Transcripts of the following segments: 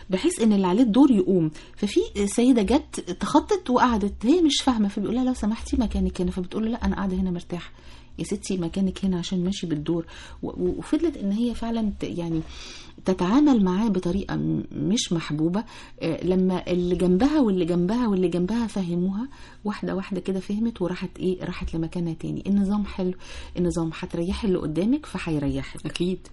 بحيث ان اللي عليه الدور يقوم ففي سيده جت تخطط وقعدت هي مش فاهمه فبيقول لها لو سمحتي مكانك هنا فبتقول له لا انا قاعده هنا مرتاحه يا ستي مكانك هنا عشان ماشي بالدور و- و- وفضلت ان هي فعلا ت- يعني تتعامل معاه بطريقه م- مش محبوبه آه، لما اللي جنبها واللي جنبها واللي جنبها فهموها واحده واحده كده فهمت وراحت ايه راحت لمكانها تاني النظام حلو النظام هتريحي اللي قدامك فهيريحك اكيد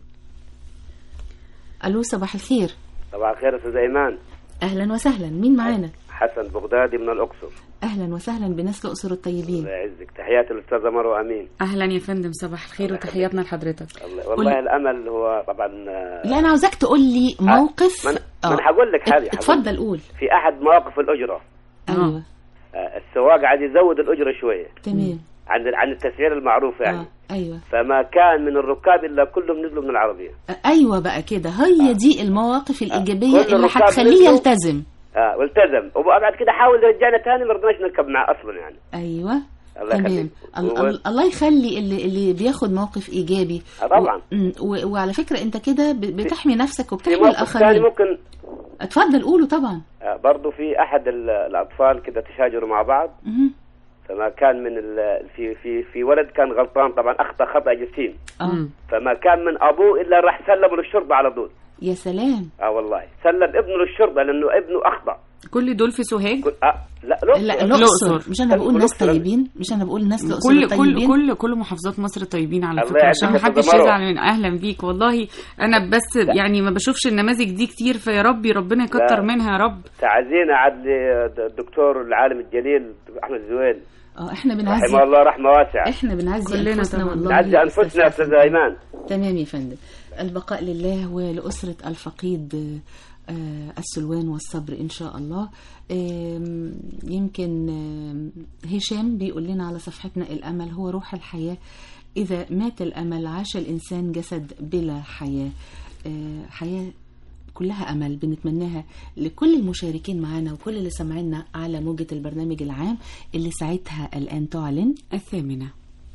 الو صباح الخير صباح الخير استاذ ايمان اهلا وسهلا مين معانا حسن بغدادي من الاقصر اهلا وسهلا بناس الاقصر الطيبين الله يعزك تحياتي للاستاذه مروه امين اهلا يا فندم صباح الخير وتحياتنا لحضرتك الله والله الامل هو طبعا آه، لا انا عاوزاك تقول لي موقف ما أنا- ما انا هقول لك حاجه ات- اتفضل قول في احد مواقف الاجره ايوه آه، السواق عايز يزود الاجره شويه تمام عن عن التسعير المعروف يعني اه ايوه فما كان من الركاب الا كلهم نزلوا من العربيه ايوه بقى كده هي دي المواقف الايجابيه كل اللي الركاب هتخليه نزلوا. يلتزم اه والتزم وبعد كده حاول رجعنا تاني ما رضناش نركب معاه اصلا يعني ايوه الله تمام يخليك. ال- و- ال- الله يخلي اللي اللي بياخد موقف ايجابي آه طبعا. و... م- و... وعلى فكره انت كده ب- بتحمي نفسك في وبتحمي موقف ثاني الاخرين ممكن اتفضل قولوا طبعا آه برضو في احد ال- الاطفال كده تشاجروا مع بعض مهم. فما كان من ال... في في في ولد كان غلطان طبعا اخطا خطا جسيم اه فما كان من ابوه الا راح سلمه للشرطه على طول يا سلام اه والله سلم ابنه للشرطه لانه ابنه اخطا كل دول في سوهاج آه لا لا الأقصر. الاقصر مش انا بقول ناس الأقصر. طيبين مش انا بقول ناس الاقصر كل كل طيبين كل كل محافظات مصر طيبين على الله فكره يعزك عشان يا محدش أستاذة مروة. يزعل من اهلا بيك والله انا بس يعني ما بشوفش النماذج دي كتير فيا ربي ربنا يكتر لا. منها يا رب تعزينا عاد الدكتور العالم الجليل احمد زويل اه احنا بنعزي رحمه الله رحمه واسعه احنا بنعزي كلنا انفسنا طبعاً. والله نعزي انفسنا يا استاذ ايمان تمام يا فندم البقاء لله ولأسرة الفقيد آه، السلوان والصبر إن شاء الله آم، يمكن آم، هشام بيقول لنا على صفحتنا الأمل هو روح الحياة إذا مات الأمل عاش الإنسان جسد بلا حياة آه، حياة كلها أمل بنتمناها لكل المشاركين معنا وكل اللي سمعنا على موجة البرنامج العام اللي ساعتها الآن تعلن الثامنه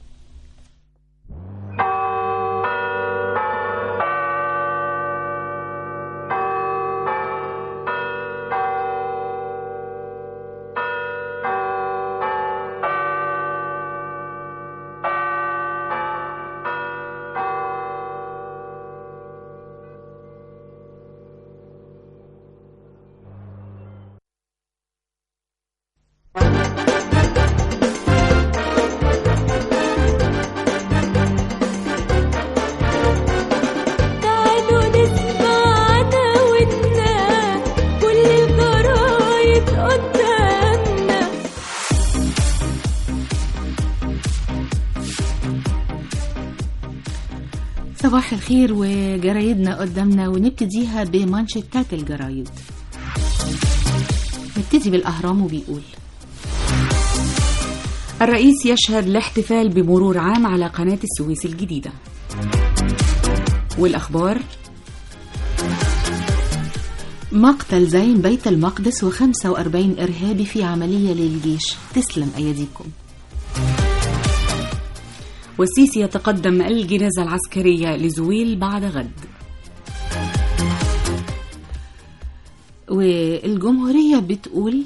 تعالوا نسمع عداوتنا كل الجرايد قدامنا صباح الخير وجرايدنا قدامنا ونبتديها بمانشيتات الجرايد نبتدي بالأهرام وبيقول الرئيس يشهد الاحتفال بمرور عام على قناه السويس الجديده والاخبار مقتل زعيم بيت المقدس و45 إرهابي في عملية للجيش تسلم أيديكم والسيسي يتقدم الجنازه العسكريه لزويل بعد غد والجمهورية بتقول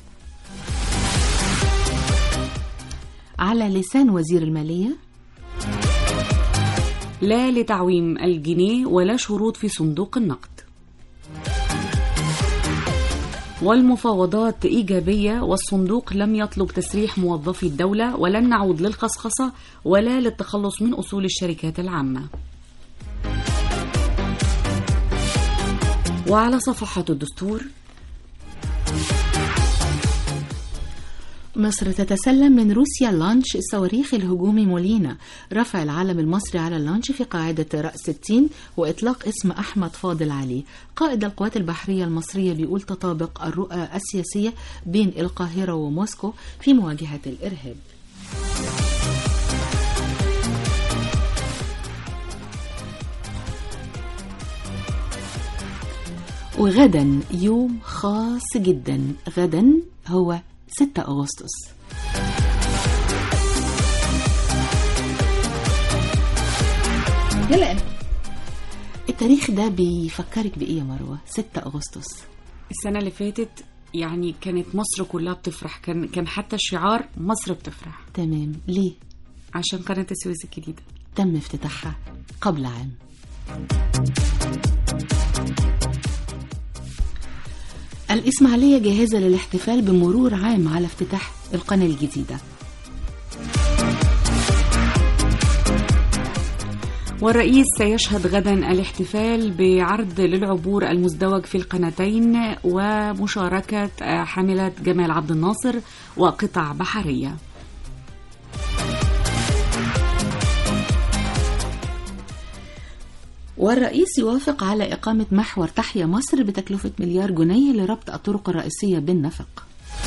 على لسان وزير المالية لا لتعويم الجنيه ولا شروط في صندوق النقد والمفاوضات إيجابية والصندوق لم يطلب تسريح موظفي الدولة ولن نعود للقصقصة ولا للتخلص من أصول الشركات العامة وعلى صفحة الدستور مصر تتسلم من روسيا لانش صواريخ الهجوم مولينا رفع العلم المصري على اللانش في قاعدة رأس التين وإطلاق اسم أحمد فاضل عليه قائد القوات البحرية المصرية بيقول تطابق الرؤى السياسية بين القاهرة وموسكو في مواجهة الإرهاب وغدا يوم خاص جدا غدا هو 6 أغسطس يلا التاريخ ده بيفكرك بإيه يا مروة 6 أغسطس السنة اللي فاتت يعني كانت مصر كلها بتفرح كان كان حتى الشعار مصر بتفرح تمام ليه عشان قناة السويس الجديدة تم افتتاحها قبل عام الإسماعيلية جاهزة للاحتفال بمرور عام على افتتاح القناة الجديدة والرئيس سيشهد غدا الاحتفال بعرض للعبور المزدوج في القناتين ومشاركة حاملة جمال عبد الناصر وقطع بحرية والرئيس يوافق على إقامة محور تحيا مصر بتكلفة مليار جنيه لربط الطرق الرئيسية بالنفق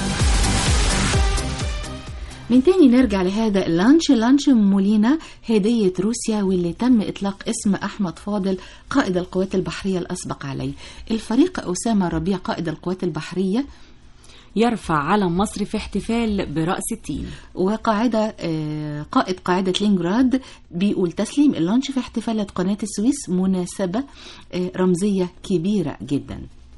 من تاني نرجع لهذا اللانش لانش مولينا هدية روسيا واللي تم إطلاق اسم أحمد فاضل قائد القوات البحرية الأسبق عليه الفريق أسامة ربيع قائد القوات البحرية يرفع علم مصر في احتفال برأس التين وقاعدة آه، قائد قاعدة لينجراد بيقول تسليم اللانش في احتفالات قناة السويس مناسبة آه، رمزية كبيرة جدا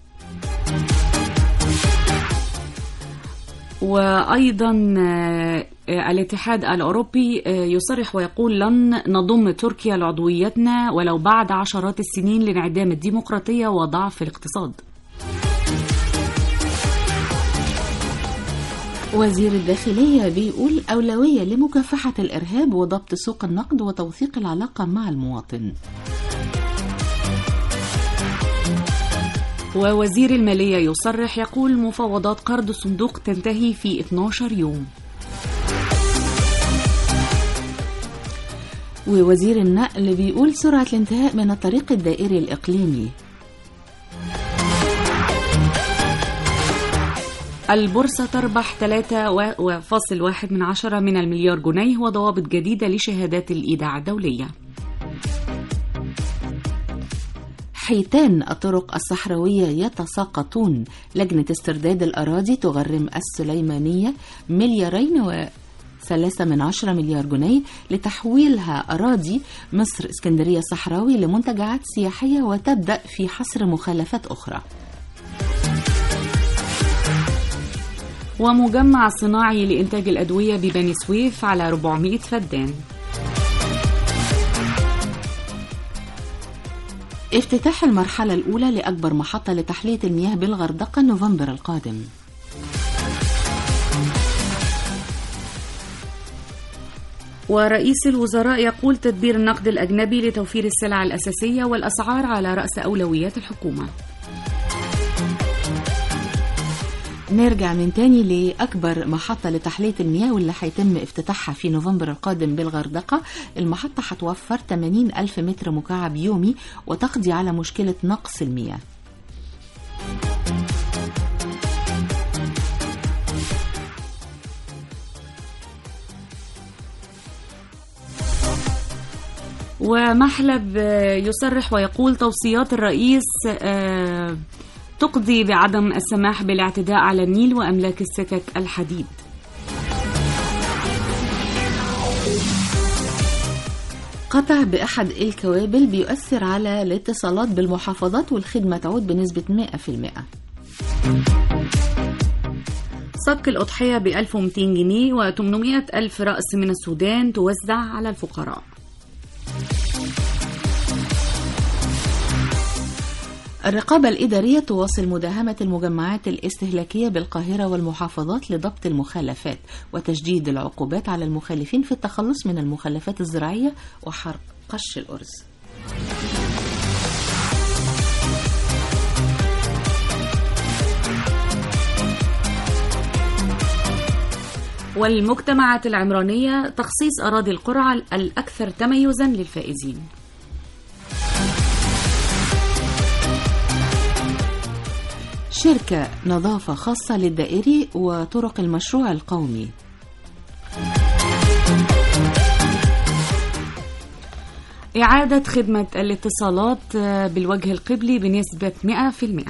وأيضا آه، آه، الاتحاد الأوروبي آه، يصرح ويقول لن نضم تركيا لعضويتنا ولو بعد عشرات السنين لانعدام الديمقراطية وضعف الاقتصاد وزير الداخلية بيقول أولوية لمكافحة الإرهاب وضبط سوق النقد وتوثيق العلاقة مع المواطن ووزير المالية يصرح يقول مفاوضات قرض الصندوق تنتهي في 12 يوم ووزير النقل بيقول سرعة الانتهاء من الطريق الدائري الإقليمي البورصة تربح 3.1 من عشرة من المليار جنيه وضوابط جديدة لشهادات الإيداع الدولية حيتان الطرق الصحراوية يتساقطون لجنة استرداد الأراضي تغرم السليمانية مليارين و ثلاثة من عشرة مليار جنيه لتحويلها أراضي مصر اسكندرية صحراوي لمنتجعات سياحية وتبدأ في حصر مخالفات أخرى ومجمع صناعي لإنتاج الأدوية ببني سويف على 400 فدان افتتاح المرحلة الأولى لأكبر محطة لتحلية المياه بالغردقة نوفمبر القادم ورئيس الوزراء يقول تدبير النقد الأجنبي لتوفير السلع الأساسية والأسعار على رأس أولويات الحكومة نرجع من تاني لأكبر محطة لتحلية المياه واللي هيتم افتتاحها في نوفمبر القادم بالغردقة المحطة هتوفر 80 ألف متر مكعب يومي وتقضي على مشكلة نقص المياه ومحلب آه، يصرح ويقول توصيات الرئيس آه، تقضي بعدم السماح بالاعتداء على النيل وأملاك السكك الحديد قطع بأحد الكوابل بيؤثر على الاتصالات بالمحافظات والخدمة تعود بنسبة 100% صك الأضحية ب 1200 جنيه و800 ألف رأس من السودان توزع على الفقراء الرقابة الإدارية تواصل مداهمة المجمعات الاستهلاكية بالقاهرة والمحافظات لضبط المخالفات وتشديد العقوبات على المخالفين في التخلص من المخلفات الزراعية وحرق قش الأرز والمجتمعات العمرانية تخصيص أراضي القرى الأكثر تميزا للفائزين شركة نظافة خاصة للدائري وطرق المشروع القومي إعادة خدمة الاتصالات آه، بالوجه القبلي بنسبة 100%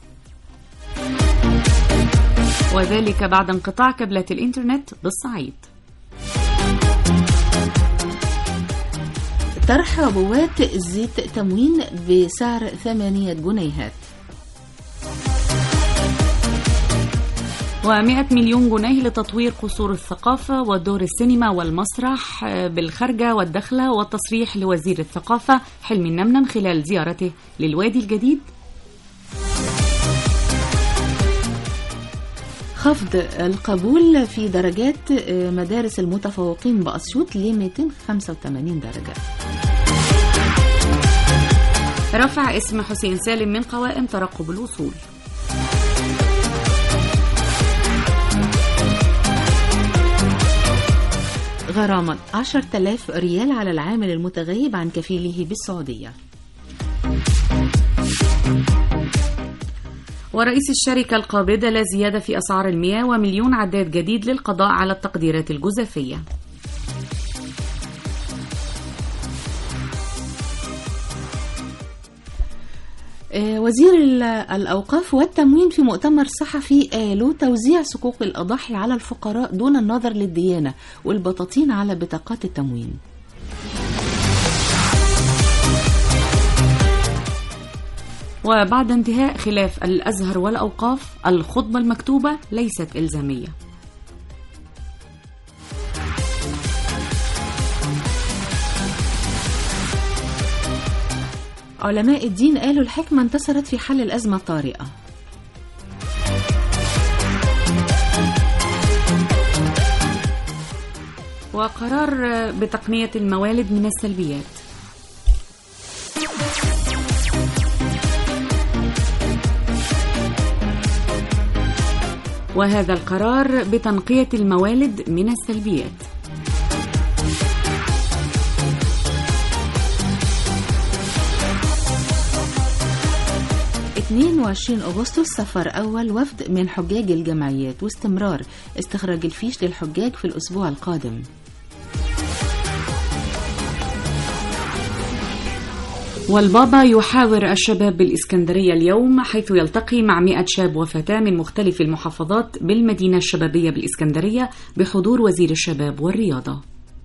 وذلك بعد انقطاع كابلات الإنترنت بالصعيد طرح عبوات زيت تموين بسعر ثمانية جنيهات و100 مليون جنيه لتطوير قصور الثقافة ودور السينما والمسرح بالخرجة والدخلة والتصريح لوزير الثقافة حلمي النمنم خلال زيارته للوادي الجديد خفض القبول في درجات مدارس المتفوقين بأسيوط ل 285 درجة رفع اسم حسين سالم من قوائم ترقب الوصول غرامة 10000 ريال على العامل المتغيب عن كفيله بالسعودية ورئيس الشركة القابضة لا زيادة في أسعار المياه ومليون عداد جديد للقضاء على التقديرات الجزافية آه، وزير ال- الأوقاف والتموين في مؤتمر صحفي قالوا توزيع صكوك الأضاحي على الفقراء دون النظر للديانة والبطاطين على بطاقات التموين وبعد انتهاء خلاف الأزهر والأوقاف الخطبة المكتوبة ليست إلزامية علماء الدين قالوا الحكمة انتصرت في حل الأزمة الطارئة وقرار بتقنية الموالد من السلبيات وهذا القرار بتنقية الموالد من السلبيات 22 أغسطس سفر أول وفد من حجاج الجمعيات واستمرار استخراج الفيش للحجاج في الأسبوع القادم والبابا يحاور الشباب بالإسكندرية اليوم حيث يلتقي مع 100 شاب وفتاة من مختلف المحافظات بالمدينة الشبابية بالإسكندرية بحضور وزير الشباب والرياضة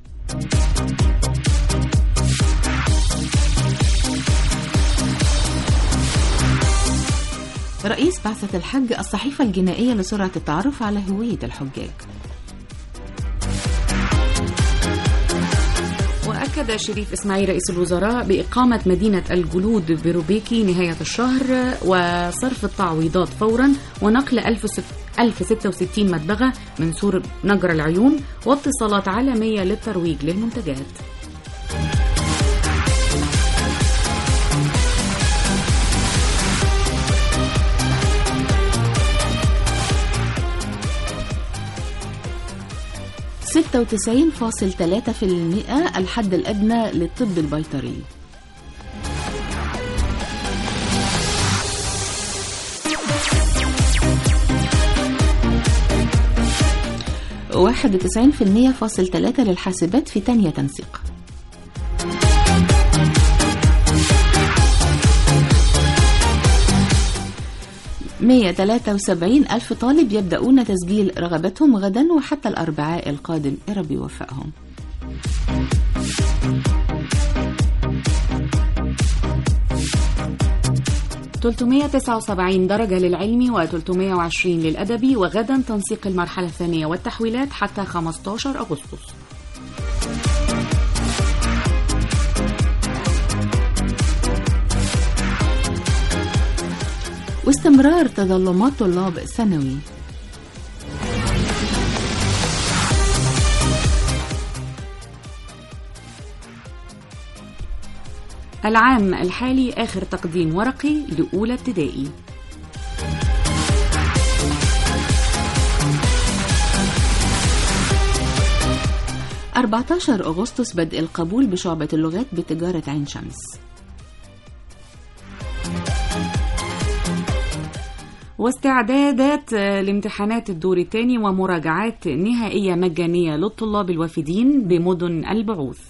رئيس بعثة الحج الصحيفة الجنائية لسرعة التعرف على هوية الحجاج وأكد شريف إسماعيل رئيس الوزراء بإقامة مدينة الجلود بروبيكي نهاية الشهر وصرف التعويضات فورا ونقل 1066 مدبغة من سور نجر العيون واتصالات عالمية للترويج للمنتجات ستة وتسعين فاصل ثلاثة في المئة الحد الأدنى للطب البيطري واحد وتسعين في المية فاصل ثلاثة للحاسبات في تانية تنسيق مية تلاتة وسبعين ألف طالب يبدأون تسجيل رغبتهم غدا وحتى الأربعاء القادم يا رب يوفقهم 379 درجة للعلم و320 للأدبي وغدا تنسيق المرحلة الثانية والتحويلات حتى 15 أغسطس واستمرار تظلمات طلاب ثانوي العام الحالي آخر تقديم ورقي لأولى ابتدائي أربعتاشر أغسطس بدء القبول بشعبة اللغات بتجارة عين شمس واستعدادات لامتحانات الدور الثاني ومراجعات نهائية مجانية للطلاب الوافدين بمدن البعوث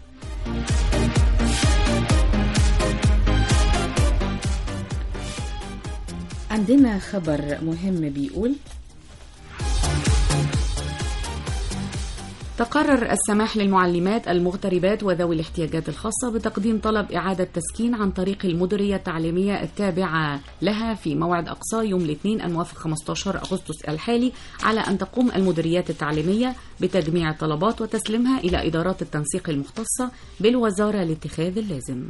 عندنا خبر مهم بيقول تقرر السماح للمعلمات المغتربات وذوي الاحتياجات الخاصة بتقديم طلب إعادة تسكين عن طريق المديرية التعليمية التابعة لها في موعد أقصى يوم الاثنين الموافق 15 أغسطس الحالي على أن تقوم المديريات التعليمية بتجميع الطلبات وتسليمها إلى إدارات التنسيق المختصة بالوزارة لاتخاذ اللازم.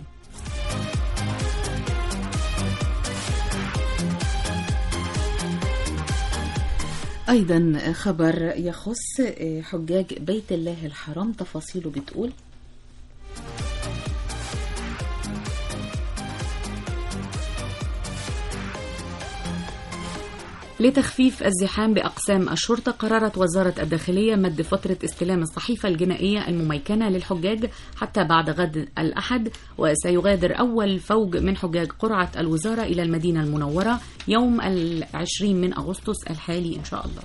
أيضا خبر يخص حجاج بيت الله الحرام تفاصيله بتقول لتخفيف الزحام بأقسام الشرطة قررت وزارة الداخلية مد فترة استلام الصحيفة الجنائية المميكنة للحجاج حتى بعد غد الأحد وسيغادر أول فوج من حجاج قرعة الوزارة إلى المدينة المنورة يوم العشرين من أغسطس الحالي إن شاء الله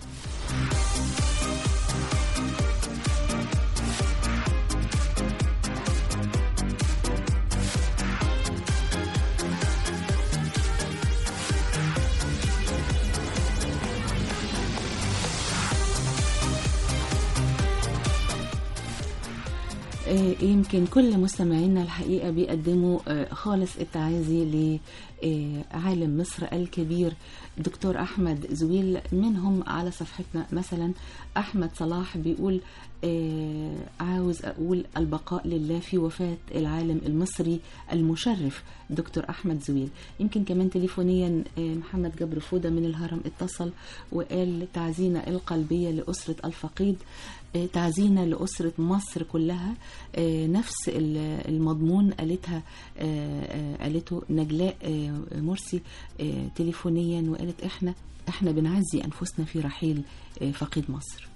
آه، يمكن كل مستمعينا الحقيقة بيقدموا آه، خالص التعازي لعالم مصر الكبير دكتور أحمد زويل منهم على صفحتنا مثلا أحمد صلاح بيقول آه، عاوز أقول البقاء لله في وفاة العالم المصري المشرف دكتور أحمد زويل يمكن كمان تليفونيا آه، محمد جبر فودة من الهرم اتصل وقال تعزينا القلبية لأسرة الفقيد آه، تعزينا لأسرة مصر كلها آه، نفس ال- المضمون قالتها آه، آه، قالته نجلاء آه، مرسي آه، تليفونيا وقالت احنا احنا بنعزي انفسنا في رحيل آه، فقيد مصر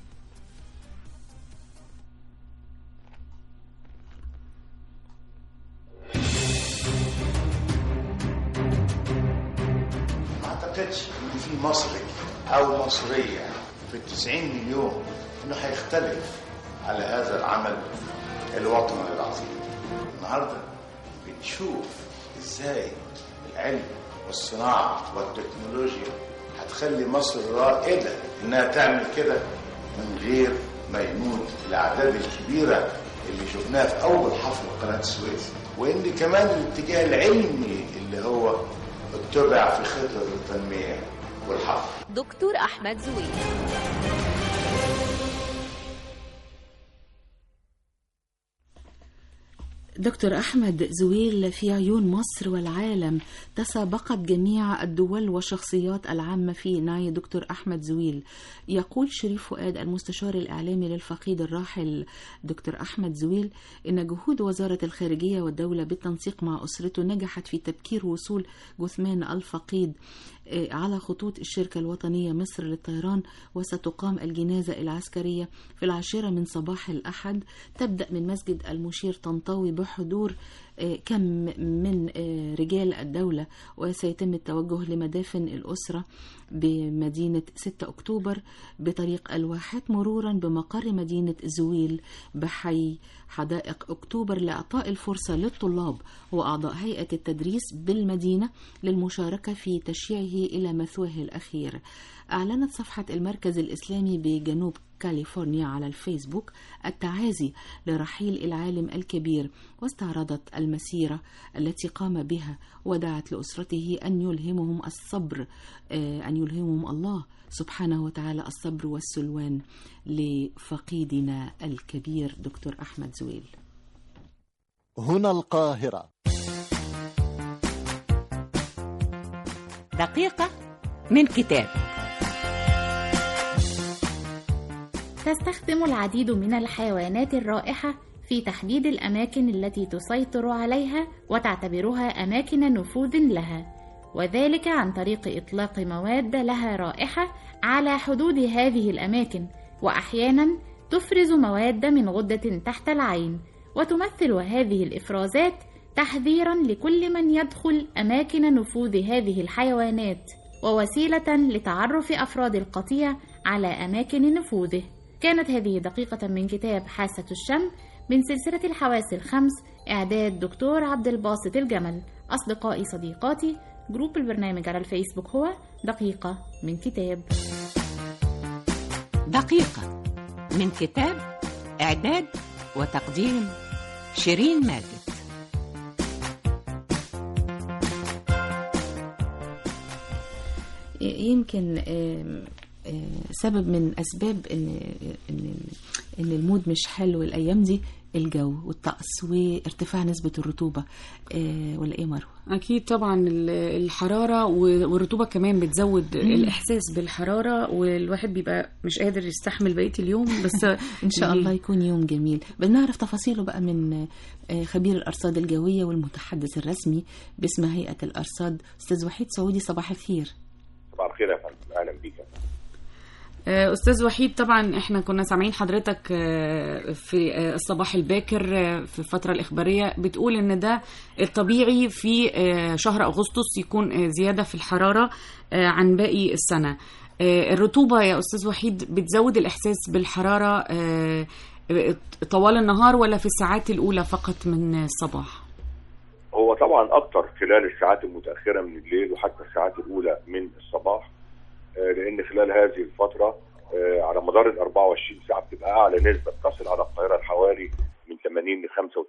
ما اعتقدش ان في مصري او مصريه في التسعين مليون انه هيختلف على هذا العمل الوطني العظيم النهارده بنشوف ازاي العلم والصناعه والتكنولوجيا هتخلي مصر رائده انها تعمل كده من غير ما يموت الاعداد الكبيره اللي شفناها في اول حفر قناه السويس وان كمان الاتجاه العلمي اللي هو اتبع في خطط التنميه والحفر دكتور أحمد زويل دكتور أحمد زويل في عيون مصر والعالم تسابقت جميع الدول والشخصيات العامة في نعي دكتور أحمد زويل يقول شريف فؤاد المستشار الإعلامي للفقيد الراحل دكتور أحمد زويل إن جهود وزارة الخارجية والدولة بالتنسيق مع أسرته نجحت في تبكير وصول جثمان الفقيد آه، على خطوط الشركة الوطنية مصر للطيران وستقام الجنازة العسكرية في العاشرة من صباح الأحد تبدأ من مسجد المشير طنطاوي بحضور آه، كم من آه، رجال الدولة وسيتم التوجه لمدافن الأسرة بمدينة 6 أكتوبر بطريق الواحات مرورا بمقر مدينة زويل بحي حدائق أكتوبر لإعطاء الفرصة للطلاب وأعضاء هيئة التدريس بالمدينة للمشاركة في تشييعه إلى مثواه الأخير أعلنت صفحة المركز الإسلامي بجنوب كاليفورنيا على الفيسبوك التعازي لرحيل العالم الكبير واستعرضت المسيرة التي قام بها ودعت لأسرته أن يلهمهم الصبر آه، أن يلهمهم الله سبحانه وتعالى الصبر والسلوان لفقيدنا الكبير دكتور أحمد زويل هنا القاهرة دقيقة من كتاب تستخدم العديد من الحيوانات الرائحة في تحديد الأماكن التي تسيطر عليها وتعتبرها أماكن نفوذ لها وذلك عن طريق إطلاق مواد لها رائحة على حدود هذه الأماكن وأحيانا تفرز مواد من غدة تحت العين وتمثل هذه الإفرازات تحذيرا لكل من يدخل أماكن نفوذ هذه الحيوانات ووسيلة لتعرف أفراد القطيع على أماكن نفوذه كانت هذه دقيقة من كتاب حاسة الشم من سلسلة الحواس الخمس إعداد دكتور عبد الباسط الجمل أصدقائي صديقاتي جروب البرنامج على الفيسبوك هو دقيقة من كتاب دقيقة من كتاب إعداد وتقديم شيرين ماجد يمكن آم، آم، سبب من اسباب ان ان ان المود مش حلو الايام دي الجو والطقس وارتفاع نسبه الرطوبه آه، ولا ايه مروه أكيد طبعا ال- الحرارة و- والرطوبة كمان بتزود الإحساس بالحرارة والواحد بيبقى مش قادر يستحمل بقية اليوم بس ان شاء الله يكون يوم جميل بنعرف تفاصيله بقى من آه، خبير الارصاد الجويه والمتحدث الرسمي باسم هيئه الارصاد استاذ وحيد سعودي صباح الخير صباح الخير يا فندم اهلا بيك يا فندم. آه، أستاذ وحيد طبعا احنا كنا سامعين حضرتك آه، في آه، الصباح الباكر آه، في الفترة الإخبارية بتقول إن ده الطبيعي في آه، شهر أغسطس يكون آه، زيادة في الحرارة آه، عن باقي السنة آه، الرطوبة يا أستاذ وحيد بتزود الإحساس بالحرارة آه، طوال النهار ولا في الساعات الأولى فقط من الصباح؟ هو طبعا اكتر خلال الساعات المتاخره من الليل وحتى الساعات الاولى من الصباح آه، لان خلال هذه الفتره آه، على مدار ال 24 ساعه بتبقى اعلى نسبه تصل على القاهره حوالي من 80 ل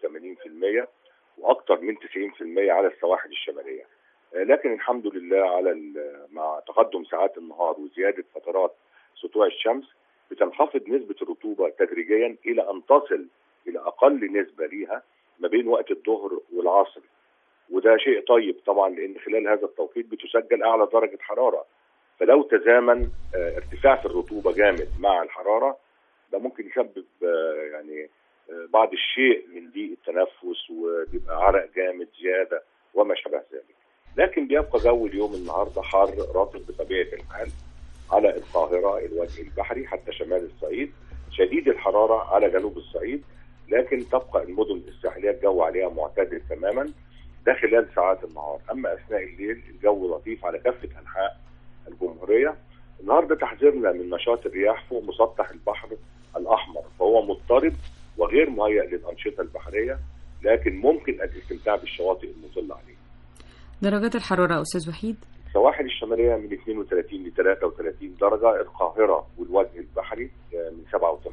85% واكثر من 90% على السواحل الشماليه. آه، لكن الحمد لله على ال- مع تقدم ساعات النهار وزياده فترات سطوع الشمس بتنخفض نسبه الرطوبه تدريجيا الى ان تصل الى اقل نسبه ليها ما بين وقت الظهر والعصر وده شيء طيب طبعا لان خلال هذا التوقيت بتسجل اعلى درجه حراره فلو تزامن آه، ارتفاع في الرطوبه جامد مع الحراره ده ممكن يسبب آه، يعني آه، بعض الشيء من ضيق التنفس وبيبقى عرق جامد زياده وما شابه ذلك لكن بيبقى جو اليوم النهارده حار رطب بطبيعه الحال على القاهره الوجه البحري حتى شمال الصعيد شديد الحراره على جنوب الصعيد لكن تبقى المدن الساحليه الجو عليها معتدل تماما ده خلال ساعات النهار اما اثناء الليل الجو لطيف على كافه انحاء الجمهوريه النهارده تحذيرنا من نشاط الرياح فوق مسطح البحر الاحمر فهو مضطرب وغير مهيئ للانشطه البحريه لكن ممكن الاستمتاع بالشواطئ المطله عليه درجات الحرارة يا أستاذ وحيد السواحل الشماليه من 32 ل 33 درجه القاهره والوجه البحري آه، من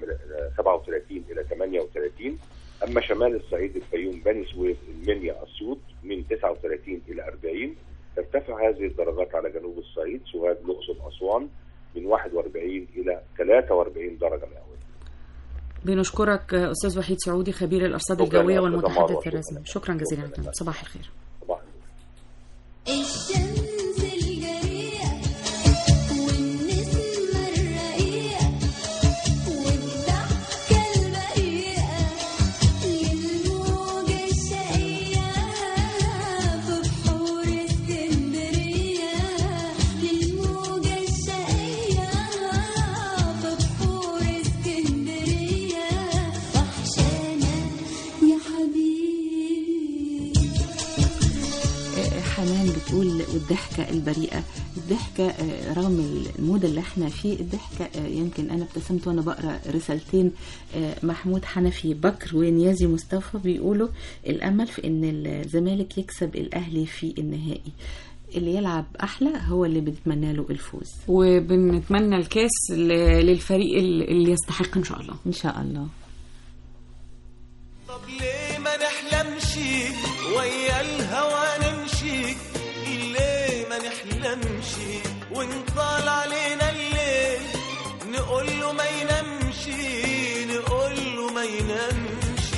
37 الى 38 اما شمال الصعيد الفيوم بني سويف المنيا اسيوط من 39 الى 40 ترتفع هذه الدرجات على جنوب الصعيد سوهاج الاقصر اسوان من 41 الى 43 درجه مئويه بنشكرك آه، أستاذ وحيد سعودي خبير الأرصاد شكراً الجوية يا أستاذة والمتحدث مروة. الرسمي شكرا جزيلا لكم صباح الخير صباح الشمس الجريئة والنسمة الرقيقة والضحكة البريئة للموجة الشقية في بحور اسكندرية للموجة الشقية في بحور اسكندرية وحشانة يا حبيبي آه، حنان بتقول والضحكة البريئة الضحكة آه، رغم المود اللي احنا فيه الضحكة آه، يمكن أنا ابتسمت وأنا بقرأ رسالتين آه، محمود حنفي بكر ونيازي مصطفى بيقولوا الأمل في إن الزمالك يكسب الأهلي في النهائي اللي يلعب أحلى هو اللي بنتمنى له الفوز وبنتمنى الكاس ل- للفريق ال- اللي يستحق إن شاء الله إن شاء الله طب ليه ما نحلمش ويا الهوى نمشي ليه ما نحلمش ونطال علينا الليل نقول له ما ينامش نقول له ما ينامش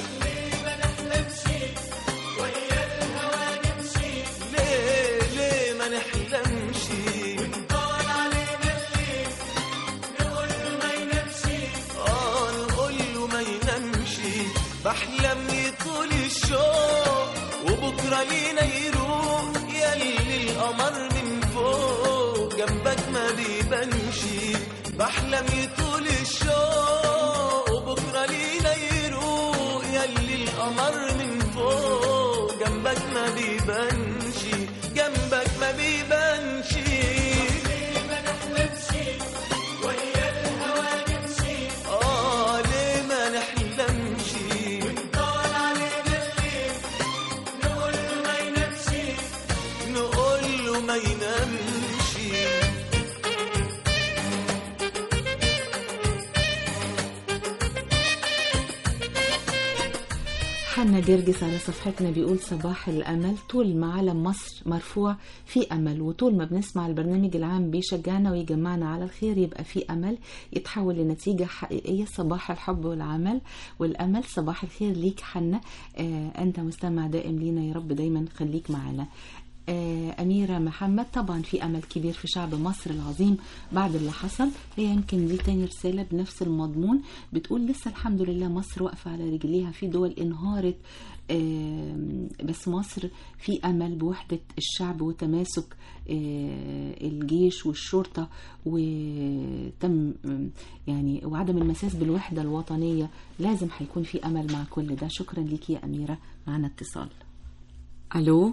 ليه ليه ما نحلمش ونطال علينا الليل نقول له ما ينامش اه نقول له ما ينامش بحلم يطول الشوق وبكره لينا يروح يلي القمر من فوق جنبك ما حنا جرجس على صفحتنا بيقول صباح الأمل طول ما علم مصر مرفوع في أمل وطول ما بنسمع البرنامج العام بيشجعنا ويجمعنا على الخير يبقى في أمل يتحول لنتيجة حقيقية صباح الحب والعمل والأمل صباح الخير ليك حنا آه أنت مستمع دائم لينا يا رب دايما خليك معنا آه، أميرة محمد طبعا في أمل كبير في شعب مصر العظيم بعد اللي حصل هي يمكن دي تاني رسالة بنفس المضمون بتقول لسه الحمد لله مصر واقفة على رجليها في دول انهارت آم، بس مصر في أمل بوحدة الشعب وتماسك آه، الجيش والشرطة وتم آم، يعني وعدم المساس بالوحدة الوطنية لازم هيكون في أمل مع كل ده شكرا ليكي يا أميرة معنا اتصال الو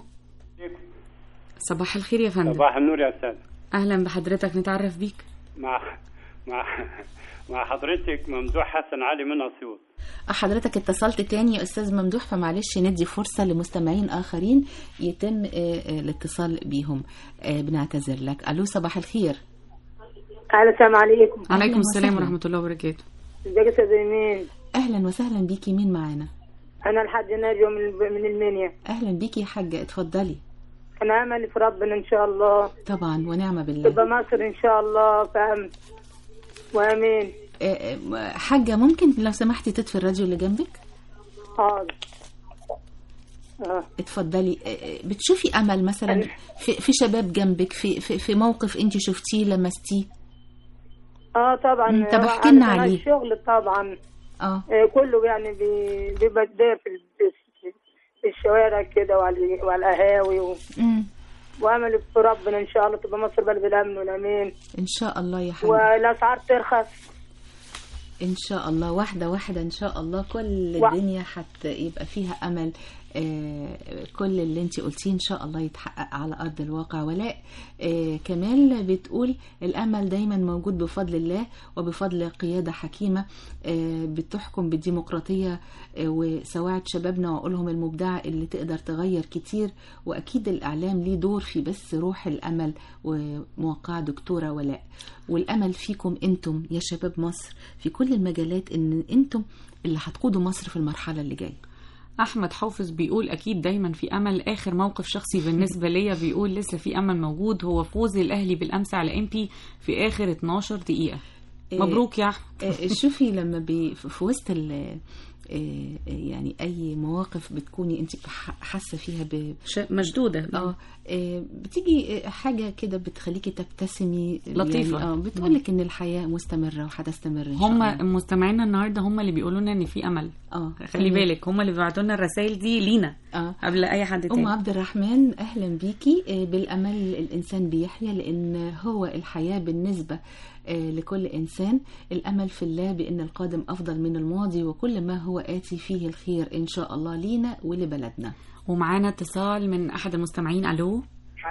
صباح الخير يا فندم صباح النور يا استاذ اهلا بحضرتك نتعرف بيك مع مع مع حضرتك ممدوح حسن علي من اسيوط حضرتك اتصلت تاني يا استاذ ممدوح فمعلش ندي فرصة لمستمعين اخرين يتم آه، آه، الاتصال بيهم آه، بنعتذر لك الو صباح الخير أهلا السلام عليكم عليكم السلام وسهلا. ورحمه الله وبركاته ازيك يا استاذ ايمان اهلا وسهلا بيكي مين معانا انا الحاج ناجي من من المنيا اهلا بيكي يا حاجة اتفضلي انا امل في ربنا ان شاء الله طبعا ونعمة بالله تبقى مصر ان شاء الله فهم وامين آه، آه، حاجة ممكن لو سمحتي تطفي الراديو اللي جنبك حاضر اه اتفضلي آه، آه، بتشوفي امل مثلا في, في شباب جنبك في, في, في موقف انت شفتيه لمستيه اه طبعا مم، طب آه، احكي لنا أنا عليه. الشغل طبعا اه آه، كله يعني بي- بيبقى داير في ال- في الشوارع كده وعلى وعلى القهاوي و... مم. وامل في ربنا ان شاء الله تبقى مصر بلد الامن والامان ان شاء الله يا حبيبي والاسعار ترخص ان شاء الله واحده واحده ان شاء الله كل و- الدنيا هيبقى فيها امل آه، كل اللي انت قلتيه ان شاء الله يتحقق على ارض الواقع ولاء آه، كمال بتقول الامل دايما موجود بفضل الله وبفضل قياده حكيمه آه، بتحكم بالديمقراطيه آه، وسواعد شبابنا وعقولهم المبدعه اللي تقدر تغير كتير واكيد الاعلام ليه دور في بس روح الامل وموقعه دكتوره ولاء والامل فيكم انتم يا شباب مصر في كل المجالات ان انتم اللي هتقودوا مصر في المرحله اللي جايه احمد حافظ بيقول اكيد دايما في امل اخر موقف شخصي بالنسبه ليا بيقول لسه في امل موجود هو فوز الاهلي بالامس على ام بي في اخر 12 دقيقه مبروك يا احمد آه، شوفي لما بي في وسط ال آه، يعني اي مواقف بتكوني انت ح- حاسه فيها ب مشدوده اه آه، بتيجي آه، حاجه كده بتخليكي تبتسمي لطيفة. يعني اه بتقولك ان الحياه مستمره وهتستمر ان شاء هم الله مستمعينا النهارده هم اللي بيقولوا لنا ان في امل اه خلي تمام. بالك هم اللي بيبعتوا لنا الرسائل دي لينا اه قبل اي حد أم تاني عبد الرحمن أهلا بيكي آه، بالأمل الإنسان بيحيا لأن هو الحياة بالنسبة آه، لكل إنسان الأمل في الله بأن القادم أفضل من الماضي وكل ما هو آتي فيه الخير إن شاء الله لينا ولبلدنا ومعانا اتصال من احد المستمعين الو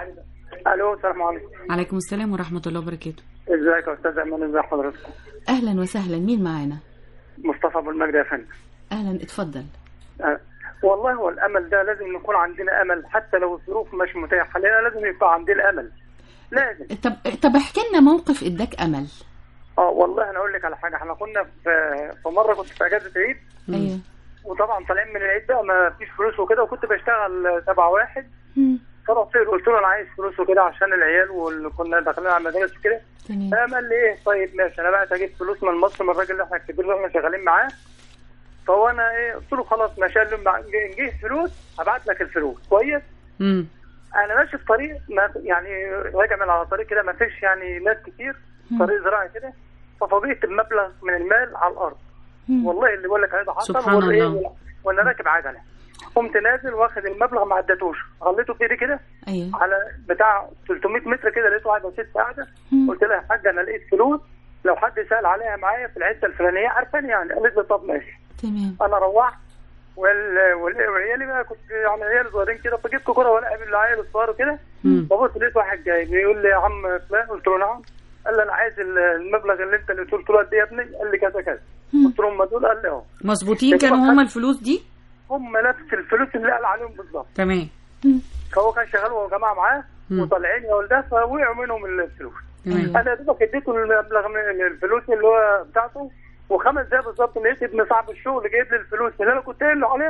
الو السلام عليكم عليكم السلام ورحمه الله وبركاته ازيك يا استاذ ايمن ازي حضرتك أهلا وسهلا مين معانا مصطفى ابو المجد يا فندم أهلا اتفضل آه، والله هو الامل ده لازم نكون عندنا امل حتى لو الظروف مش متاحه لنا لازم يبقى عندنا امل لازم طب طب احكي لنا موقف اداك أمل اه والله انا اقول لك على حاجه احنا كنا في في مره كنت في اجازه عيد أيوه وطبعا طالعين من العيد بقى ما فيش فلوس وكده وكنت بشتغل تبع واحد مم. فرحت له قلت له انا عايز فلوس وكده عشان العيال واللي كنا داخلين على المدارس وكده تمام فقام قال لي ايه طيب ماشي انا بقى اجيب فلوس من مصر من الراجل اللي احنا الكبير اللي احنا شغالين معاه فهو انا ايه قلت له خلاص ماشي قال لي مع- إن جه فلوس هبعت لك الفلوس كويس امم انا ماشي في طريق ما يعني راجع من على طريق كده ما فيش يعني ناس كتير طريق زراعي كده ففوجئت بمبلغ من المال على الارض والله اللي بقول لك عليه ده حصل سبحان ولا إيه؟ الله. وانا راكب عجله قمت نازل واخد المبلغ ما عدتوش غليته بايدي كده أيوه على بتاع 300 متر كده لقيت واحده ست قاعده قلت لها يا حاجه انا لقيت فلوس لو حد سال عليها معايا في الحته الفلانيه عارفاني يعني قالت لي طب ماشي تمام انا روحت وال... وال... وعيالي بقى كنت يعني عيال صغيرين كده فجبت كوره وانا قابل العيال الصغار وكده فبص لقيت واحد جاي بيقول لي يا عم فلان قلت له نعم قال لي انا عايز ال- المبلغ اللي انت اللي قلت له قد ايه يا ابني قال لي كذا كذا قلت له هم دول قال لي اهو مظبوطين كانوا هم الفلوس دي هم نفس الفلوس اللي قال عليهم بالظبط تمام فهو كان شغال هو وجماعه معاه مم. وطالعين يا ولده فوقعوا منهم الفلوس تمام انا يا دوبك اديته المبلغ من الفلوس اللي هو بتاعته وخمس دقايق بالظبط لقيت ابن صاحب الشغل جايب لي الفلوس اللي انا كنت قايل له عليها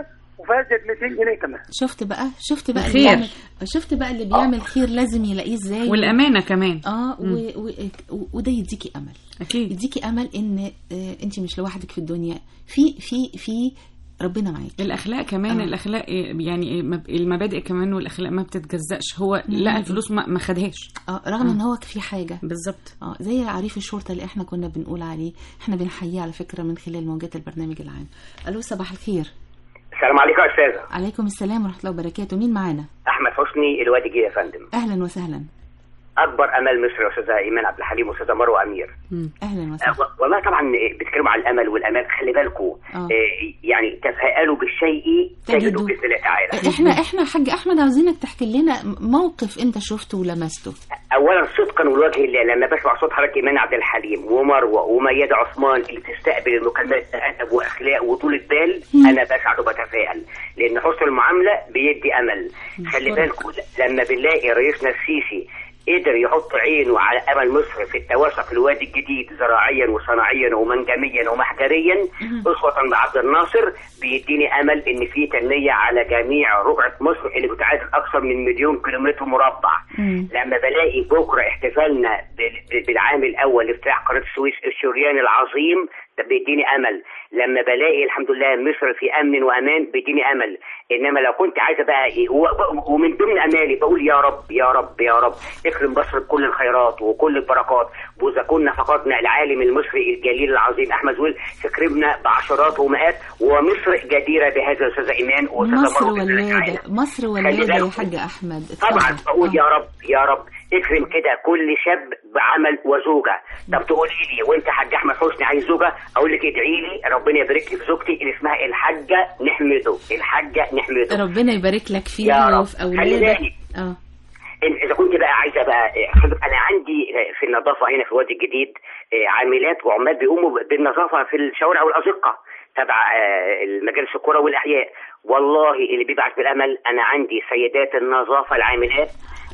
وفاجئ 200 جنيه كمان شفت بقى شفت بقى اللي خير. بيعمل شفت بقى اللي بيعمل خير لازم يلاقيه ازاي والامانه كمان اه مم. و... و... و... وده يديكي امل اكيد يديكي امل ان آه انت مش لوحدك في الدنيا في في في ربنا معاكي الاخلاق كمان آه. الاخلاق إيه، يعني إيه، مب- المبادئ كمان والاخلاق ما بتتجزأش هو مم. لقى الفلوس ما ما خدهاش اه رغم ان هو في حاجه بالظبط اه زي عريف الشرطه اللي احنا كنا بنقول عليه احنا بنحييه على فكره من خلال موجات البرنامج العام الو صباح الخير السلام عليكم يا استاذه عليكم السلام ورحمه الله وبركاته مين معانا احمد حسني الوادي جه يا فندم اهلا وسهلا اكبر امل مصر يا استاذه ايمان عبد الحليم واستاذه مروه امير اهلا آه، وسهلا و- والله طبعا آه، بتتكلموا على الامل والامان خلي بالكم آه. يعني تفاءلوا بالشيء تجدوا تجدوا. باذن الله تعالى احنا احنا حاج احمد عاوزينك تحكي لنا موقف انت شفته ولمسته اولا صدقا والوجه الله لما بسمع صوت حضرتك ايمان عبد الحليم ومروه وميادة عثمان اللي بتستقبل المكالمات بادب واخلاق وطولة بال مم. انا بسعد وبتفائل لان حسن المعامله بيدي امل خلي نشكرك. بالكم لما بنلاقي رئيسنا السيسي قدر يحط عينه على امل مصر في التوسع في الوادي الجديد زراعيا وصناعيا ومنجميا ومحجريا اسوه بعبد الناصر بيديني امل ان في تنميه على جميع رقعه مصر اللي بتعادل اكثر من مليون كيلومتر مربع لما بلاقي بكره احتفالنا بال- بال- بالعام الاول لافتتاح قناه السويس الشريان العظيم ده بيديني امل لما بلاقي الحمد لله مصر في امن وامان بيديني امل انما لو كنت عايزه بقى إيه، و- ومن ضمن امالي بقول يا رب يا رب يا رب اكرم مصر بكل الخيرات وكل البركات واذا كنا فقدنا العالم المصري الجليل العظيم احمد زويل فكرمنا بعشرات ومئات ومصر جديره بهذا استاذ ايمان واستاذه مصر مروه بإذن الله ولاده تعالى. مصر خلي ولاده يا بالكم. حاج احمد طبعا اتفضل. بقول آه. يا رب يا رب اكرم كده كل شاب بعمل وزوجه طب تقولي لي وانت حاج احمد حسني عايز زوجه اقول لك ادعي لي ربنا يبارك لي في زوجتي اللي اسمها الحاجه نحمده الحاجه نحمده ربنا يبارك لك يا فيها رب. وفي خلي اولادك بالك. اه إن- اذا كنت بقى عايزه بقى إيه، حضرتك انا عندي آه، في النظافه هنا في الوادي الجديد آه، عاملات وعمال بيقوموا بالنظافه في الشوارع والازقه تبع آه، المجالس الكره والاحياء والله اللي بيبعث بالامل انا عندي سيدات النظافه العاملات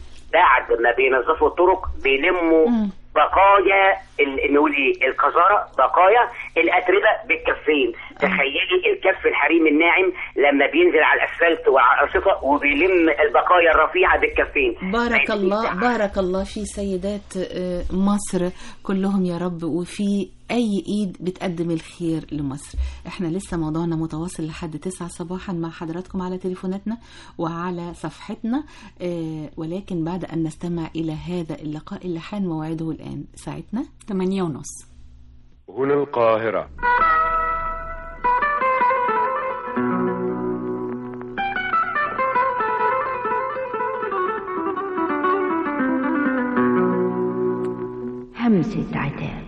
بعد ما بينظفوا الطرق بيلموا بقايا ال- نقول ايه القذاره بقايا الاتربه بالكفين تخيلي الكف الحريم الناعم لما بينزل على الاسفلت وعلى الارصفه وبيلم البقايا الرفيعه بالكفين بارك الله بارك الله في سيدات آه، مصر كلهم يا رب وفي اي ايد بتقدم الخير لمصر احنا لسه موضوعنا متواصل لحد 9 صباحا مع حضراتكم على تليفوناتنا وعلى صفحتنا آه، ولكن بعد ان نستمع الى هذا اللقاء اللي حان موعده الان ساعتنا 8 ونص هنا القاهرة همسة عتاب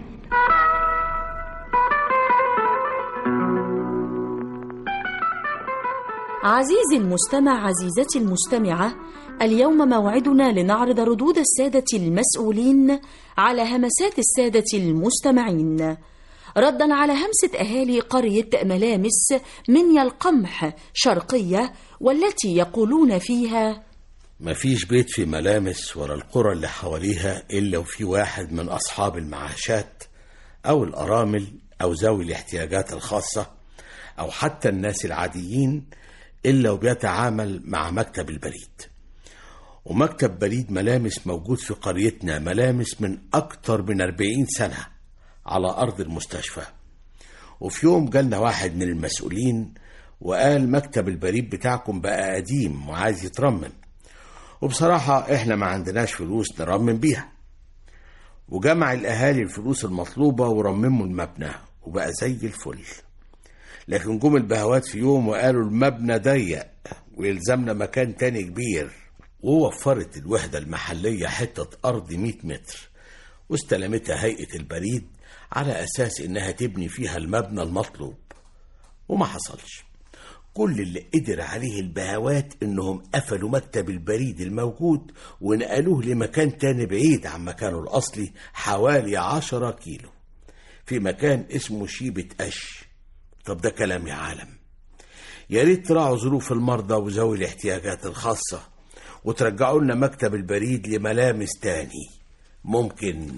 عزيزي المستمع عزيزتي المستمعة اليوم موعدنا لنعرض ردود السادة المسؤولين على همسات السادة المستمعين ردا على همسة أهالي قرية ملامس من القمح شرقية والتي يقولون فيها مفيش بيت في ملامس ولا القرى اللي حواليها إلا وفي واحد من أصحاب المعاشات أو الأرامل أو ذوي الاحتياجات الخاصة أو حتى الناس العاديين إلا وبيتعامل مع مكتب البريد ومكتب بريد ملامس موجود في قريتنا ملامس من أكتر من 40 سنة على أرض المستشفى وفي يوم جالنا واحد من المسؤولين وقال مكتب البريد بتاعكم بقى قديم وعايز يترمم وبصراحة احنا ما عندناش فلوس نرمم بيها وجمع الأهالي الفلوس المطلوبة ورمموا المبنى وبقى زي الفل لكن جم البهوات في يوم وقالوا المبنى ضيق ويلزمنا مكان تاني كبير ووفرت الوحدة المحلية حتة أرض 100 متر واستلمتها هيئة البريد على أساس إنها تبني فيها المبنى المطلوب وما حصلش كل اللي قدر عليه البهوات إنهم قفلوا مكتب البريد الموجود ونقلوه لمكان تاني بعيد عن مكانه الأصلي حوالي عشرة كيلو في مكان اسمه شيبة قش طب ده كلام يا عالم يا ريت تراعوا ظروف المرضى وذوي الاحتياجات الخاصة وترجعوا لنا مكتب البريد لملامس تاني ممكن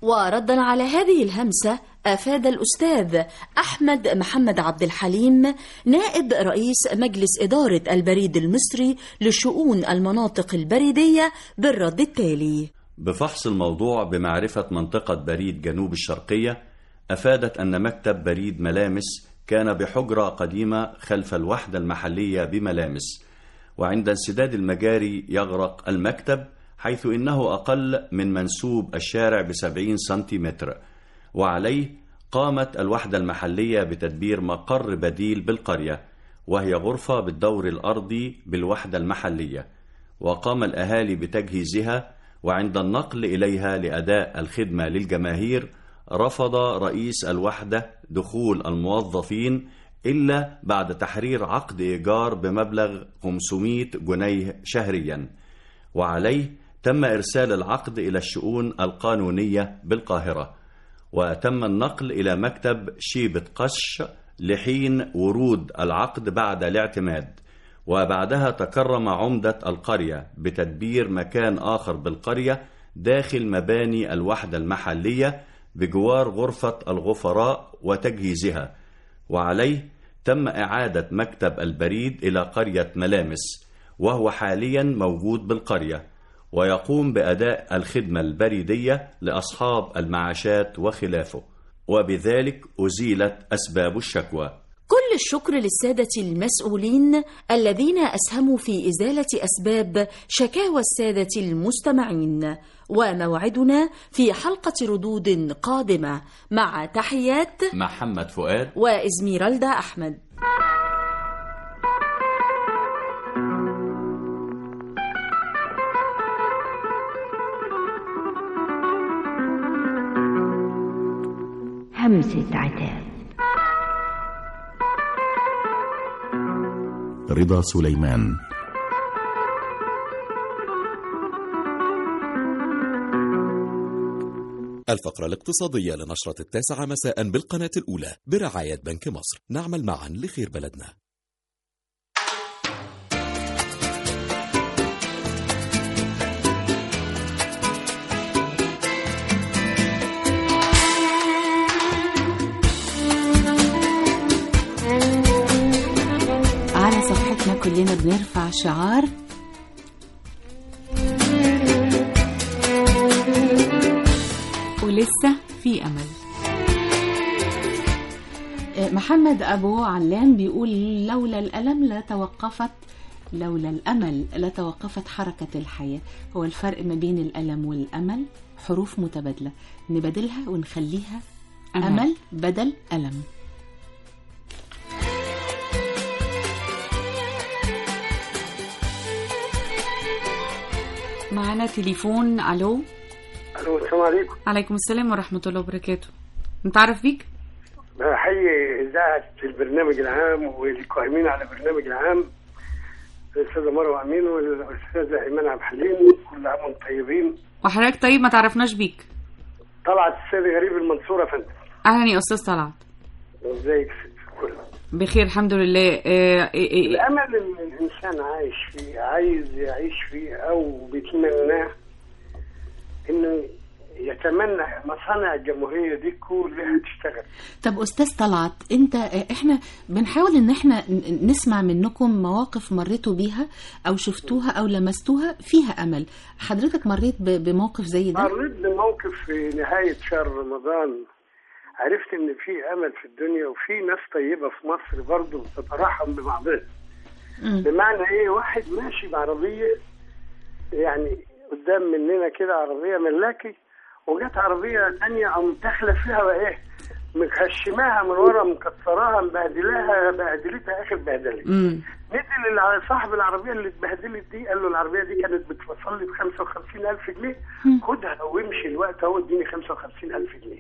وردا على هذه الهمسة أفاد الأستاذ أحمد محمد عبد الحليم نائب رئيس مجلس إدارة البريد المصري لشؤون المناطق البريدية بالرد التالي بفحص الموضوع بمعرفة منطقة بريد جنوب الشرقية أفادت أن مكتب بريد ملامس كان بحجرة قديمة خلف الوحدة المحلية بملامس وعند انسداد المجاري يغرق المكتب حيث إنه أقل من منسوب الشارع بسبعين سنتيمتر وعليه قامت الوحدة المحلية بتدبير مقر بديل بالقرية وهي غرفة بالدور الأرضي بالوحدة المحلية وقام الأهالي بتجهيزها وعند النقل إليها لأداء الخدمة للجماهير رفض رئيس الوحدة دخول الموظفين إلا بعد تحرير عقد إيجار بمبلغ 500 جنيه شهريا وعليه تم إرسال العقد إلى الشؤون القانونية بالقاهرة وتم النقل إلى مكتب شيبة قش لحين ورود العقد بعد الاعتماد وبعدها تكرم عمدة القرية بتدبير مكان آخر بالقرية داخل مباني الوحدة المحلية بجوار غرفة الغفراء وتجهيزها وعليه تم إعادة مكتب البريد إلى قرية ملامس وهو حاليا موجود بالقرية ويقوم بأداء الخدمة البريدية لأصحاب المعاشات وخلافه وبذلك أزيلت أسباب الشكوى كل الشكر للسادة المسؤولين الذين أسهموا في إزالة أسباب شكاوى السادة المستمعين وموعدنا في حلقة ردود قادمة مع تحيات محمد فؤاد وإزميرالدا أحمد همسة عتاب رضا سليمان الفقرة الاقتصادية لنشرة التاسعة مساء بالقناة الأولى برعاية بنك مصر نعمل معا لخير بلدنا على صفحتنا كلنا بنرفع شعار ولسه في أمل محمد أبو علام بيقول لولا الألم لتوقفت لولا الأمل لتوقفت حركة الحياة هو الفرق ما بين الألم والأمل حروف متبادلة نبدلها ونخليها أمل. أمل بدل ألم معنا تليفون ألو الو السلام عليكم عليكم السلام ورحمة الله وبركاته نتعرف بيك بحيي اذاعه البرنامج العام والقائمين على البرنامج العام الاستاذه مروه امين والاستاذه ايمان عبد الحليم كل عام وانتم طيبين وحضرتك طيب ما تعرفناش بيك طلعت السيد غريب المنصوره يا فندم أهلا يا أستاذ طلعت ازيك يا ست الكل بخير الحمد لله آه، آه، آه، الامل اللي الانسان عايش فيه عايز يعيش فيه او بيتمناه انه يتمنى مصانع الجمهوريه دي كلها تشتغل طب أستاذ طلعت أنت إحنا بنحاول إن إحنا ن- نسمع منكم مواقف مريتوا بيها أو شفتوها أو لمستوها فيها أمل حضرتك مريت ب- بموقف زي ده؟ مريت بموقف في نهاية شهر رمضان عرفت ان في امل في الدنيا وفي ناس طيبة في مصر برضه بتترحم ببعضها بمعنى ايه واحد ماشي بعربية يعني قدام مننا كده عربية ملاكي وجت عربية تانية قام داخلة فيها بقى ايه مخشماها من ورا مكسراها مبهدلاها بهدلتها اخر بهدله ندي لصاحب العربيه اللي اتبهدلت دي قال له العربيه دي كانت بتوصل لي ب 55000 جنيه خدها وامشي الوقت اهو اديني 55000 جنيه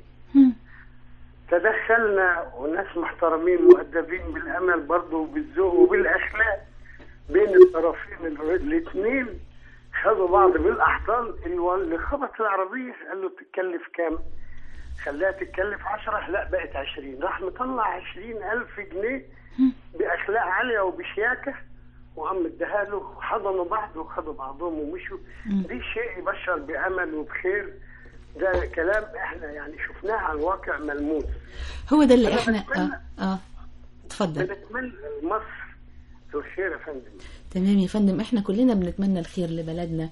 تدخلنا وناس محترمين مؤدبين بالامل برضه وبالذوق وبالاخلاق بين الطرفين الاثنين خدوا بعض بالاحضان اللي اللي خبط العربيه قال له تتكلف كام؟ خلاها تتكلف 10 لا بقت 20 راح مطلع 20000 جنيه باخلاق عاليه وبشياكه وقام اداها له وحضنوا بعض وخدوا بعضهم ومشوا دي شيء يبشر بامل وبخير ده كلام احنا يعني شفناه على الواقع ملموس هو ده اللي أنا احنا بتمنى- اه اه اتفضل بنتمنى لمصر الخير يا فندم تمام يا فندم احنا كلنا بنتمنى الخير لبلدنا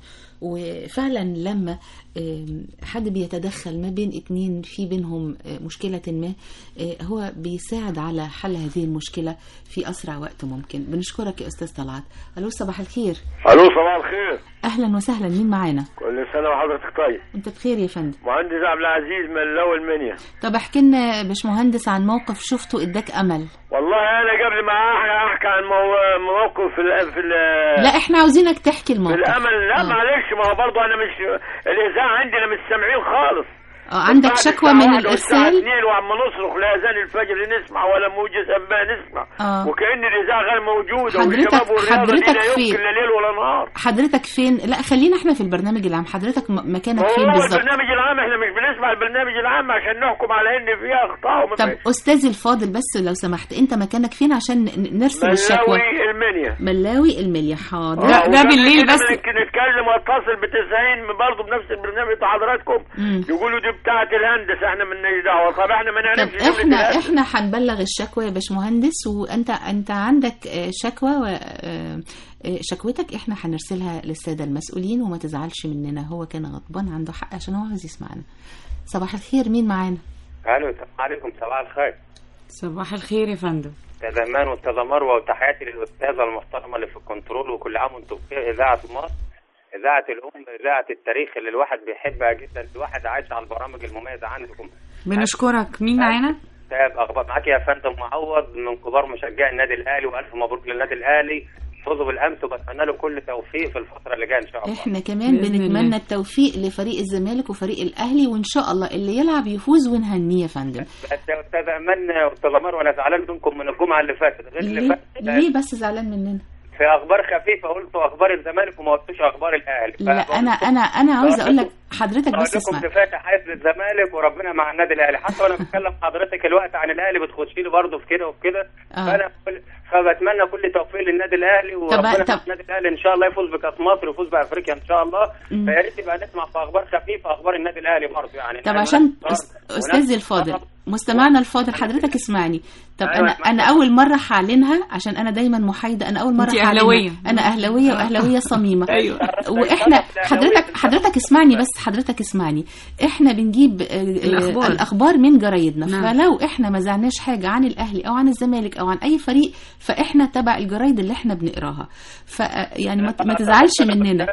وفعلا لما آم، حد بيتدخل ما بين اتنين في بينهم آه، مشكلة ما آه، هو بيساعد على حل هذه المشكلة في أسرع وقت ممكن بنشكرك يا أستاذ طلعت ألو صباح الخير الو صباح الخير أهلا وسهلا مين معانا كل سنه وحضرتك طيب أنت بخير يا فندم مهندس عبد العزيز من لو المنيا طب احكي لنا يا باشمهندس عن موقف شفته اداك أمل والله انا قبل ما أح- احكي عن مو- موقف في ال في ال لا احنا عاوزينك تحكي في الموقف الامل لا آه. معلش ما هو برضه انا مش الاذاعه عندنا مش سامعين خالص اه عندك بعد شكوى الساعة من واحدة والساعة الإرسال اتنين وعم نصرخ لاذان الفجر نسمع ولا موجز انباء نسمع آه. وكأن الاذاعه غير موجوده حضرتك- والشباب والرياضه دي حضرتك لا فين؟ يمكن لا ليل ولا نهار حضرتك فين لا خلينا احنا في البرنامج العام حضرتك م- مكانك فين هو بالظبط البرنامج العام احنا مش بنسمع البرنامج العام عشان نحكم على ان فيه اخطاء وما طب فيش. استاذي الفاضل بس لو سمحت انت مكانك فين عشان ن- نرسم الشكوى ملاوي المنيا ملاوي المليا حاضر آه، وكمان كده ممكن نتكلم واتصل ب 90 برضه بنفس البرنامج بتاع حضراتكم مم. يقولوا دي بتاعه الهندسه احنا مالناش دعوه طب احنا ما طب نعرفش جملة احنا الهندسة. احنا هنبلغ الشكوى يا باشمهندس وانت انت عندك آه، شكوى و آه، آه، شكوتك احنا هنرسلها للساده المسؤولين وما تزعلش مننا هو كان غضبان عنده حق عشان هو عاوز يسمعنا صباح الخير مين معانا الو السلام عليكم صباح الخير صباح الخير يا فندم استاذ امان واستاذ مروه وتحياتي للاستاذه المحترمه اللي في الكنترول وكل عام وانتم بخير اذاعه مصر اذاعه الام اذاعه التاريخ اللي الواحد بيحبها جدا الواحد عايش على البرامج المميزه عندكم بنشكرك مين معانا طيب اخبار معاك يا فندم معوض من كبار مشجعي النادي الاهلي والف مبروك للنادي الاهلي فوزوا بالامس وبتمنى له كل توفيق في الفتره اللي جايه ان شاء الله احنا كمان بإذن بنتمنى الله. التوفيق لفريق الزمالك وفريق الاهلي وان شاء الله اللي يلعب يفوز ونهنيه يا فندم بس يا استاذ امان واستاذ مروه انا زعلان منكم من الجمعه اللي فاتت غير اللي ليه فاتت ليه بس زعلان مننا في اخبار خفيفه قلتوا اخبار الزمالك وما قلتوش اخبار الاهلي لا انا انا انا عاوز اقول لك حضرتك بس بقول لكم اسمع كفايه حياه الزمالك وربنا مع النادي الاهلي حتى وانا بتكلم حضرتك الوقت عن الاهلي بتخشي لي برضه في كده وفي كده آه. فانا بقول- فبتمنى كل توفيق للنادي الاهلي وربنا طب- مع النادي الاهلي ان شاء الله يفوز بكاس مصر ويفوز بافريقيا ان شاء الله مم. فيا ريت يبقى نسمع في اخبار خفيفه اخبار النادي الاهلي برضه يعني طب إحنا عشان وناس- أس- استاذي الفاضل مستمعنا الفاضل حضرتك اسمعني طب أيوة، انا اسمعك. انا اول مره هعلنها عشان انا دايما محايده انا اول مره أنتي هعلنها. أهلاوية. انا اهلاويه واهلاويه صميمه أيوة. واحنا حضرتك حضرتك اسمعني بس حضرتك اسمعني احنا بنجيب آه، آه، الأخبار. الاخبار من جرايدنا نعم. فلو احنا ما زعناش حاجه عن الاهلي او عن الزمالك او عن اي فريق فاحنا تبع الجرايد اللي احنا بنقراها ف يعني ما ما تزعلش مننا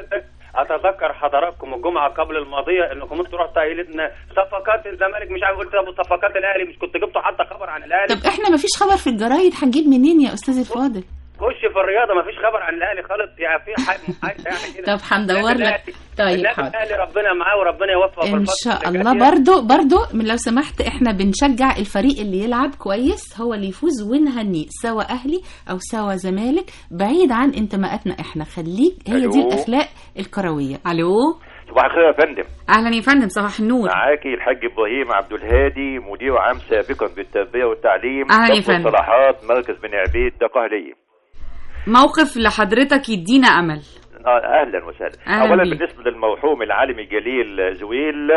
اتذكر حضراتكم الجمعه قبل الماضيه انكم انتوا رحتوا قايلين ان صفقات الزمالك مش عارف قلت ابو صفقات الاهلي مش كنت جبتوا حتى خبر عن الاهلي طب احنا ما فيش خبر في الجرايد هنجيب منين يا استاذ الفاضل خش في الرياضه ما فيش خبر عن الاهلي خالص يعني في حاجه محايده يعني كده طب هندور لك طيب النادي حاضر الاهلي ربنا معاه وربنا يوفقه في ان الفترة شاء اللي الله جاية. برضو برضو من لو سمحت احنا بنشجع الفريق اللي يلعب كويس هو اللي يفوز ونهنيه سواء اهلي او سواء زمالك بعيد عن انتماءاتنا احنا خليك هي دي ألو. الاخلاق الكرويه الو صباح الخير يا فندم اهلا يا فندم صباح النور معاكي الحاج ابراهيم عبد الهادي مدير عام سابقا بالتربيه والتعليم أهلا يا ضبط فندم. الصلاحات مركز بني عبيد دقهليه موقف لحضرتك يدينا امل آه اهلا وسهلا أهلا اولا بيك. بالنسبه للمرحوم العالم الجليل زويل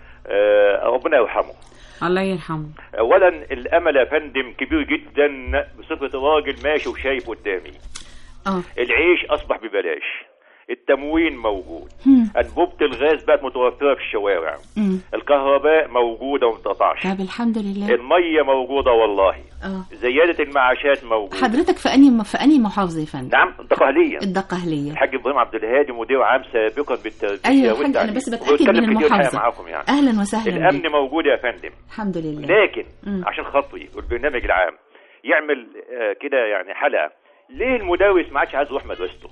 آه ربنا يرحمه الله يرحمه اولا الامل يا فندم كبير جدا بصفه راجل ماشي وشايف قدامي اه العيش اصبح ببلاش التموين موجود هم. انبوبه الغاز بقت متوفره في الشوارع مم. الكهرباء موجوده وما بتقطعش طب الحمد لله الميه موجوده والله اه زياده المعاشات موجوده حضرتك في انهي في انهي محافظه يا فندم نعم الدقهليه الدقهليه الحاج ابراهيم عبد الهادي مدير عام سابقا بالتربيه ايوه يا حاج والتعليم. انا بس بتاكد وبتكلم من كتير الحقيقة المحافظه معاكم يعني اهلا وسهلا الامن بك. موجود يا فندم الحمد لله لكن مم. عشان خاطري والبرنامج العام يعمل آه، كده يعني حلقه ليه المدرس ما عادش عايز يروح مدرسته؟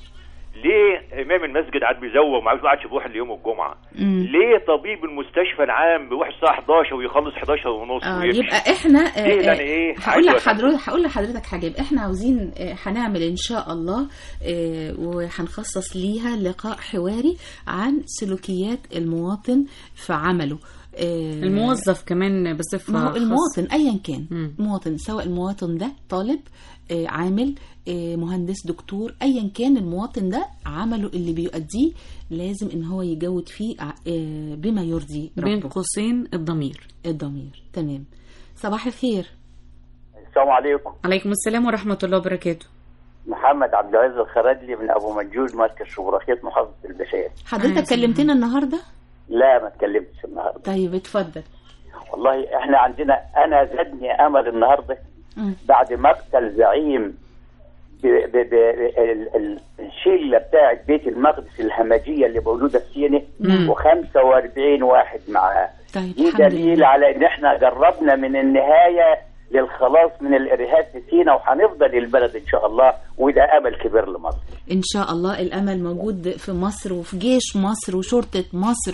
ليه امام المسجد قاعد بيزوغ ما عادش يروح اليوم الجمعه؟ مم. ليه طبيب المستشفى العام بيروح الساعه 11 ويخلص 11 ونص اه ويمشي؟ يبقى احنا آه، ليه آه، يعني ايه؟ هقول عايزه لك حضرتك هقول لحضرتك حاجه يبقى احنا عاوزين آه، هنعمل ان شاء الله آه، وهنخصص ليها لقاء حواري عن سلوكيات المواطن في عمله آه، الموظف كمان بصفة ما هو خاصة. المواطن ايا كان مم. مواطن سواء المواطن ده طالب آه، عامل آه، مهندس دكتور ايا كان المواطن ده عمله اللي بيؤديه لازم ان هو يجود فيه آه، بما يرضي بين ربه قوسين الضمير الضمير تمام صباح الخير السلام عليكم عليكم السلام ورحمة الله وبركاته محمد عبد العزيز الخرجلي من ابو منجول مركز شبرخيط محافظه البشير حضرتك كلمتنا النهارده لا ما اتكلمتش النهارده طيب اتفضل والله احنا عندنا انا زادني امل النهارده مم. بعد مقتل زعيم ب ب ب ال- ال- الشله بتاعت بيت المقدس الهمجيه اللي مولوده في سيناء مم. و45 واحد معاه طيب دي الحمد دليل لله على ان احنا قربنا من النهايه للخلاص من الارهاب في سيناء وهنفضل البلد ان شاء الله وده امل كبير لمصر ان شاء الله الامل موجود في مصر وفي جيش مصر وشرطه مصر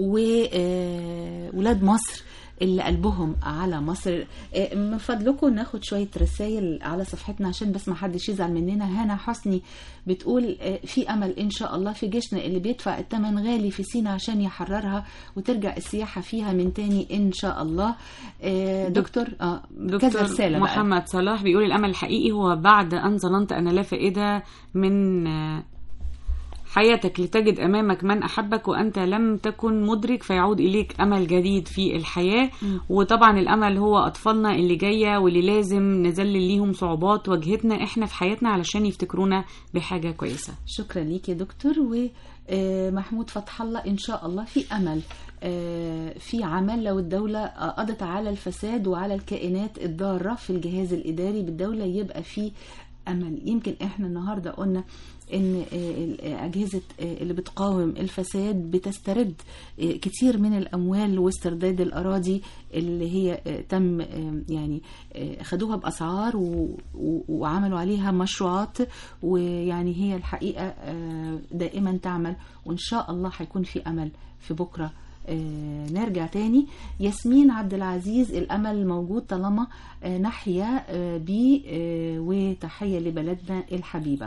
وولاد مصر اللي قلبهم على مصر آه، من فضلكم ناخد شويه رسائل على صفحتنا عشان بس ما حدش يزعل مننا هنا حسني بتقول آه، في امل ان شاء الله في جيشنا اللي بيدفع الثمن غالي في سينا عشان يحررها وترجع السياحه فيها من تاني ان شاء الله آه، دكتور اه كذا دكتور رساله بقى. محمد صلاح بيقول الأمل الحقيقي هو بعد أن ظننت أن لا فائدة من آه، حياتك لتجد أمامك من أحبك وأنت لم تكن مدرك فيعود إليك أمل جديد في الحياة مم. وطبعا الأمل هو أطفالنا اللي جاية واللي لازم نذلل ليهم صعوبات واجهتنا إحنا في حياتنا علشان يفتكرونا بحاجة كويسة شكرا ليك يا دكتور ومحمود فتح الله ان شاء الله في امل آه، في عمل لو الدولة آه، قضت على الفساد وعلى الكائنات الضارة في الجهاز الإداري بالدولة يبقى في أمل يمكن إحنا النهاردة قلنا إن آه، أجهزة آه، اللي بتقاوم الفساد بتسترد آه، كتير من الأموال واسترداد الأراضي اللي هي آه، تم آه، يعني آه، خدوها بأسعار و- و- وعملوا عليها مشروعات ويعني هي الحقيقة آه، دائما تعمل وإن شاء الله هيكون في أمل في بكرة آه، نرجع تاني ياسمين عبد العزيز الأمل موجود طالما آه، نحيا آه، بيه آه، وتحية لبلدنا الحبيبة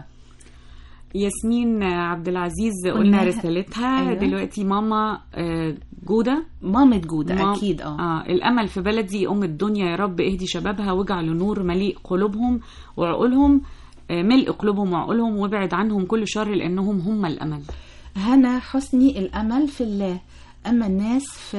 ياسمين عبد العزيز قلناها. قلنا رسالتها أيوة. أيوة. دلوقتي ماما آه، جودة مامة جودة مام- أكيد اه آه الأمل في بلدي أم الدنيا يا رب اهدي شبابها واجعل نور مليء قلوبهم وعقولهم آه، ملء قلوبهم وعقولهم وابعد عنهم كل شر لأنهم هم الأمل هنا حسني الأمل في الله أما الناس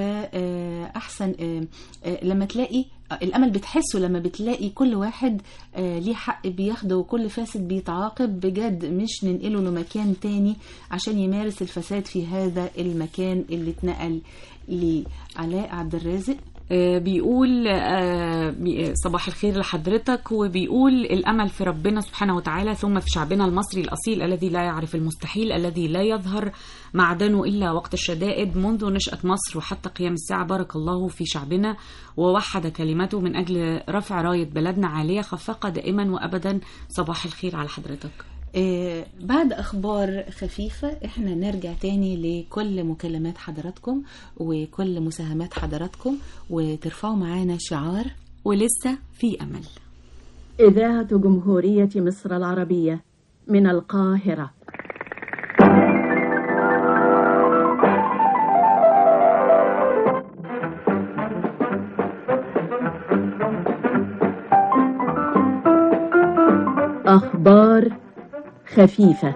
فأحسن لما تلاقي آه، الأمل بتحسه لما بتلاقي كل واحد آه، ليه حق بياخده وكل فاسد بيتعاقب بجد مش ننقله لمكان تاني عشان يمارس الفساد في هذا المكان اللي اتنقل ليه علاء عبد الرازق آه، بيقول آه، بي- صباح الخير لحضرتك وبيقول الأمل في ربنا سبحانه وتعالى ثم في شعبنا المصري الأصيل الذي لا يعرف المستحيل الذي لا يظهر معدنه إلا وقت الشدائد منذ نشأة مصر وحتى قيام الساعة بارك الله في شعبنا ووحد كلمته من أجل رفع راية بلدنا عالية خفاقة دائما وأبدا صباح الخير على حضرتك آه، بعد أخبار خفيفة إحنا نرجع تاني لكل مكالمات حضراتكم وكل مساهمات حضراتكم وترفعوا معانا شعار ولسه في أمل إذاعة جمهورية مصر العربية من القاهرة أخبار خفيفة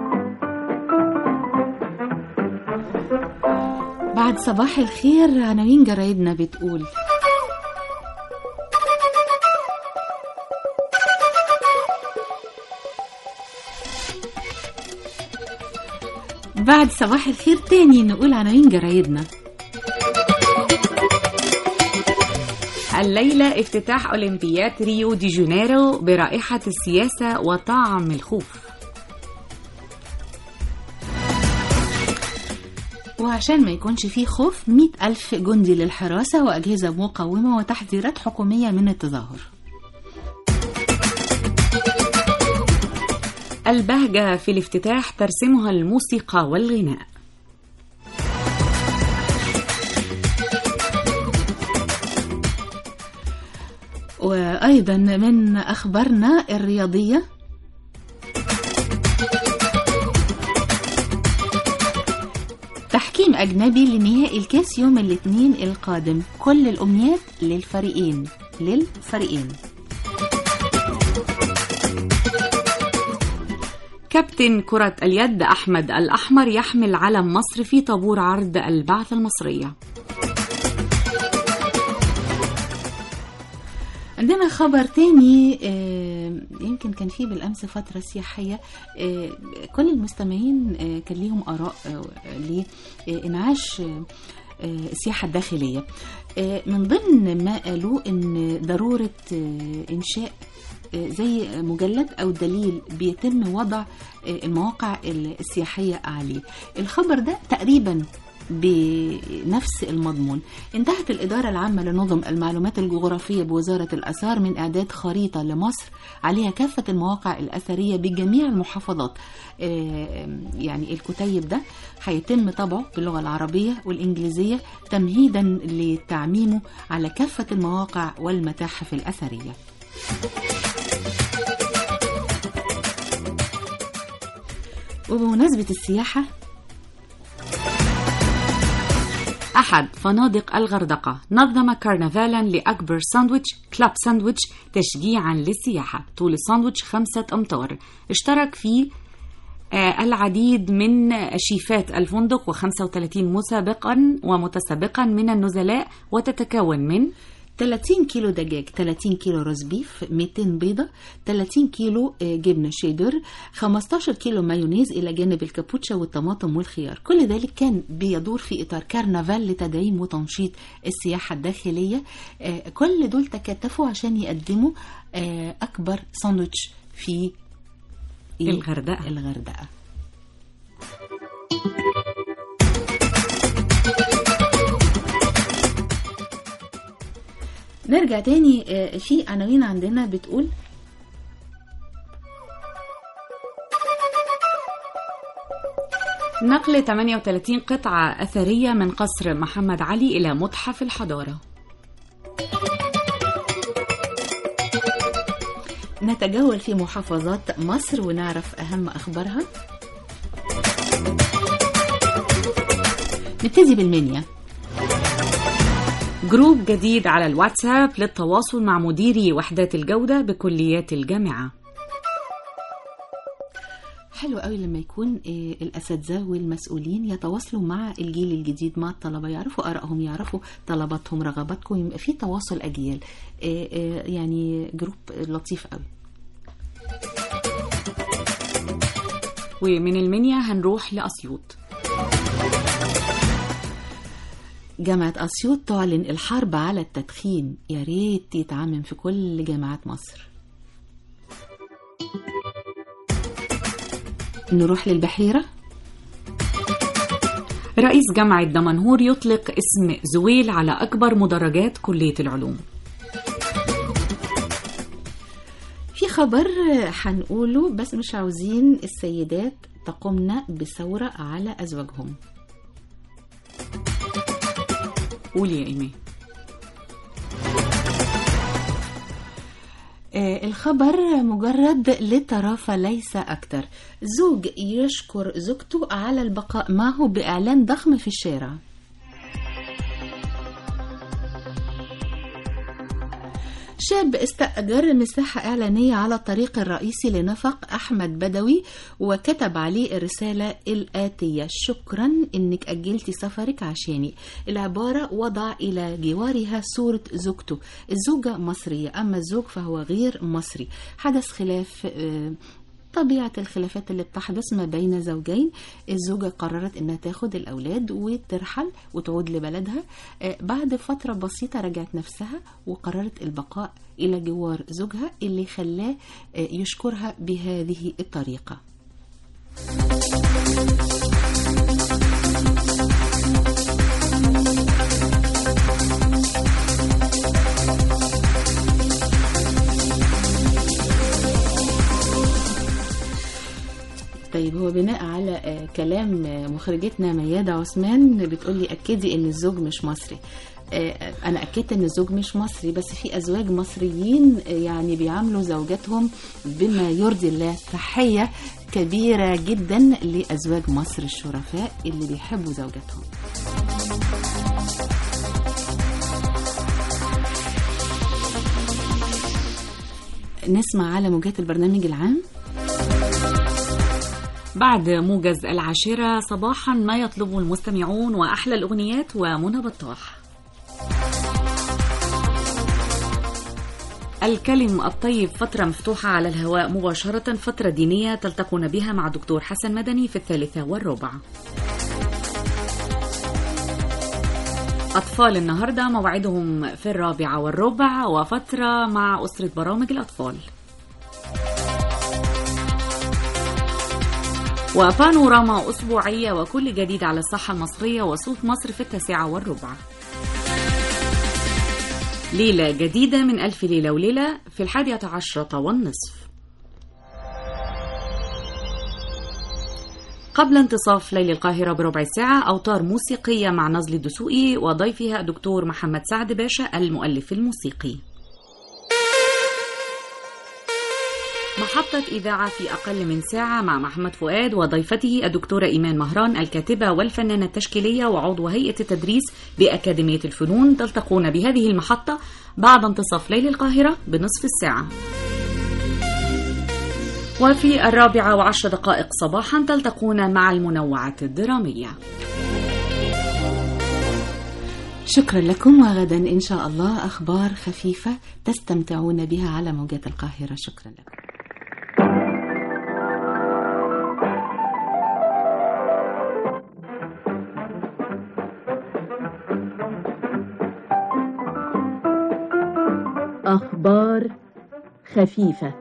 بعد صباح الخير عناوين جرايدنا بتقول بعد صباح الخير تاني نقول عناوين جرايدنا الليلة افتتاح أولمبياد ريو دي جانيرو برائحة السياسة وطعم الخوف وعشان ما يكونش فيه خوف مئة ألف جندي للحراسة وأجهزة مقاومة وتحذيرات حكومية من التظاهر البهجة في الافتتاح ترسمها الموسيقى والغناء وأيضا من أخبارنا الرياضية تحكيم أجنبي أجنبي لنهائي الكاس يوم الاثنين القادم كل الأمنيات للفريقين للفريقين كابتن كرة اليد أحمد الأحمر يحمل علم مصر في طابور عرض البعثة المصرية عندنا خبر تاني آه، يمكن كان فيه بالأمس فترة سياحية آه، كل المستمعين آه، كان ليهم آراء آه، لإنعاش آه، آه، السياحة الداخلية آه، من ضمن ما قالوا إن ضرورة آه، إنشاء آه، زي مجلد أو دليل بيتم وضع آه، المواقع السياحية عليه الخبر ده تقريبا بنفس المضمون انتهت الإدارة العامة لنظم المعلومات الجغرافية بوزارة الآثار من إعداد خريطة لمصر عليها كافة المواقع الأثرية بجميع المحافظات آه، يعني الكتيب ده هيتم طبعه باللغة العربية والإنجليزية تمهيدا لتعميمه على كافة المواقع والمتاحف الأثرية وبمناسبة السياحة أحد فنادق الغردقة نظم كرنفالا لأكبر ساندويتش كلاب ساندويتش تشجيعا للسياحة طول الساندويتش خمسة أمتار اشترك فيه آه، العديد من شيفات الفندق و35 مسابقا ومتسابقا من النزلاء وتتكون من 30 كيلو دجاج 30 كيلو روز بيف 200 بيضة 30 كيلو آه، جبنة شيدر 15 كيلو مايونيز إلى جانب الكابوتشا والطماطم والخيار كل ذلك كان بيدور في إطار كرنفال لتدعيم وتنشيط السياحة الداخلية آه، كل دول تكاتفوا عشان يقدموا آه، أكبر ساندوتش في إيه؟ الغردقة. الغردقة نرجع تاني آه، في عناوين عندنا بتقول نقل 38 قطعة أثرية من قصر محمد علي إلى متحف الحضارة نتجول في محافظات مصر ونعرف أهم أخبارها نبتدي بالمنيا جروب جديد على الواتساب للتواصل مع مديري وحدات الجودة بكليات الجامعة حلو قوي لما يكون آه، الاساتذه والمسؤولين يتواصلوا مع الجيل الجديد مع الطلبه يعرفوا ارائهم يعرفوا طلباتهم رغباتكم يبقى في تواصل اجيال آه، آه، يعني جروب لطيف قوي ومن المنيا هنروح لأسيوط جامعة أسيوط تعلن الحرب على التدخين يا ريت يتعمم في كل جامعات مصر نروح للبحيرة رئيس جامعة دمنهور يطلق اسم زويل على أكبر مدرجات كلية العلوم في خبر هنقوله بس مش عاوزين السيدات تقمن بثورة على أزواجهم قولي يا إيمان آه، الخبر مجرد للطرافة ليس أكثر زوج يشكر زوجته على البقاء معه بإعلان ضخم في الشارع شاب استأجر مساحة إعلانية على الطريق الرئيسي لنفق أحمد بدوي وكتب عليه الرسالة الآتية شكرا إنك أجلتي سفرك عشاني العبارة وضع إلى جوارها صورة زوجته الزوجة مصرية أما الزوج فهو غير مصري حدث خلاف آه، طبيعة الخلافات اللي بتحدث ما بين زوجين الزوجة قررت انها تاخد الاولاد وترحل وتعود لبلدها آه، بعد فترة بسيطة رجعت نفسها وقررت البقاء الى جوار زوجها اللي خلاه آه، يشكرها بهذه الطريقة طيب هو بناء على آه، كلام آه، مخرجتنا ميادة عثمان بتقولي أكدي إن الزوج مش مصري آه، انا اكدت ان الزوج مش مصري بس في ازواج مصريين آه، يعني بيعاملوا زوجاتهم بما يرضي الله تحيه كبيره جدا لازواج مصر الشرفاء اللي بيحبوا زوجاتهم نسمع على موجات البرنامج العام بعد موجز العاشرة صباحا ما يطلبه المستمعون وأحلى الأغنيات ومنى بطاح الكلم الطيب فترة مفتوحة على الهواء مباشرة فترة دينية تلتقون بها مع دكتور حسن مدني في الثالثة والربع أطفال النهاردة موعدهم في الرابعة والربع وفترة مع أسرة برامج الأطفال وبانوراما أسبوعية وكل جديد على الصحة المصرية وصوت مصر في التاسعة والربع ليلة جديدة من ألف ليلة وليلة في الحادية عشرة والنصف قبل انتصاف ليل القاهرة بربع ساعة أوتار موسيقية مع نزل الدسوقي وضيفها الدكتور محمد سعد باشا المؤلف الموسيقي محطة إذاعة في أقل من ساعة مع محمد فؤاد وضيفته الدكتورة إيمان مهران الكاتبة والفنانة التشكيلية وعضو هيئة التدريس بأكاديمية الفنون تلتقون بهذه المحطة بعد انتصاف ليل القاهرة بنصف الساعة وفي الرابعة وعشر دقائق صباحا تلتقون مع المنوعات الدرامية شكرا لكم وغدا إن شاء الله أخبار خفيفة تستمتعون بها على موجات القاهرة شكرا لكم أخبار خفيفة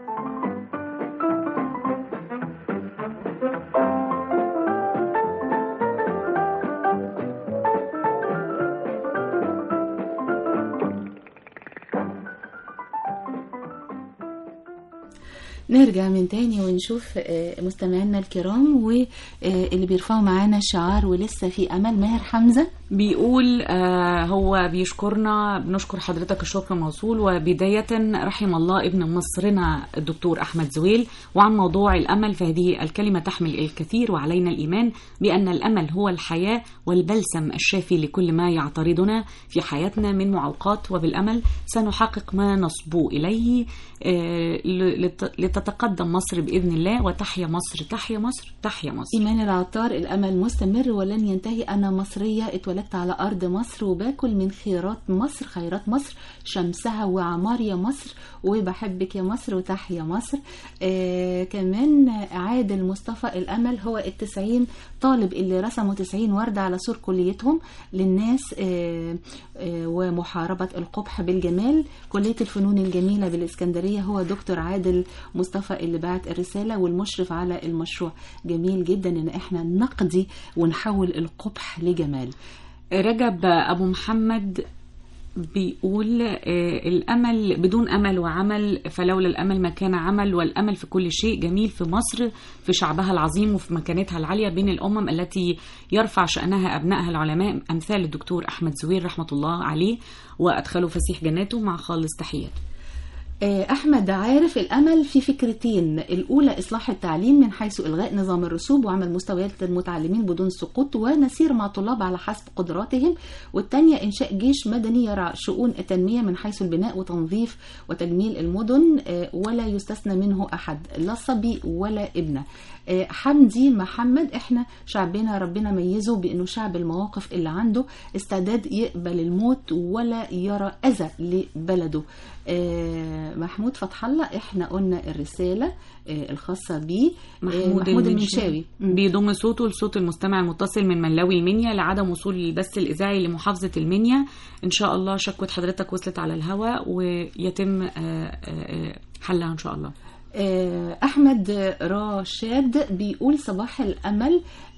نرجع من تاني ونشوف آه، مستمعينا الكرام واللي بيرفعوا معانا شعار ولسه في أمل ماهر حمزة بيقول آه هو بيشكرنا بنشكر حضرتك الشكر موصول وبداية رحم الله ابن مصرنا الدكتور أحمد زويل وعن موضوع الأمل فهذه الكلمة تحمل الكثير وعلينا الإيمان بأن الأمل هو الحياة والبلسم الشافي لكل ما يعترضنا في حياتنا من معوقات وبالأمل سنحقق ما نصبو إليه آه لت- لتتقدم مصر بإذن الله وتحيا مصر تحيا مصر تحيا مصر إيمان العطار الأمل مستمر ولن ينتهي أنا مصرية اتولدت على أرض مصر وباكل من خيرات مصر خيرات مصر شمسها وعمار يا مصر وبحبك يا مصر وتحيا مصر آه كمان عادل مصطفى الأمل هو التسعين طالب اللي رسموا تسعين وردة على سور كليتهم للناس آه آه ومحاربة القبح بالجمال كلية الفنون الجميلة بالإسكندرية هو دكتور عادل مصطفى اللي بعت الرسالة والمشرف على المشروع جميل جدا ان احنا نقضي ونحول القبح لجمال رجب أبو محمد بيقول آه، الأمل بدون أمل وعمل فلولا الأمل ما كان عمل والأمل في كل شيء جميل في مصر في شعبها العظيم وفي مكانتها العالية بين الأمم التي يرفع شأنها أبنائها العلماء أمثال الدكتور أحمد زوير رحمة الله عليه وأدخله فسيح جناته مع خالص تحياته آه، أحمد عارف الأمل في فكرتين الأولى إصلاح التعليم من حيث إلغاء نظام الرسوب وعمل مستويات للمتعلمين بدون سقوط ونسير مع طلاب على حسب قدراتهم والثانية إنشاء جيش مدني يرعى شؤون التنمية من حيث البناء وتنظيف وتجميل المدن آه، ولا يستثنى منه أحد لا صبي ولا ابنة آه، حمدي محمد احنا شعبنا ربنا ميزه بانه شعب المواقف اللي عنده استعداد يقبل الموت ولا يرى اذى لبلده آه، محمود فتح الله احنا قلنا الرساله آه، الخاصه بيه آه، محمود, محمود المنشاوي بيضم صوته لصوت المستمع المتصل من منلوي المنيا لعدم وصول البث الإذاعي لمحافظة المنيا إن شاء الله شكوى حضرتك وصلت على الهواء ويتم آه، آه، آه، حلها إن شاء الله آه، أحمد راشد بيقول صباح الأمل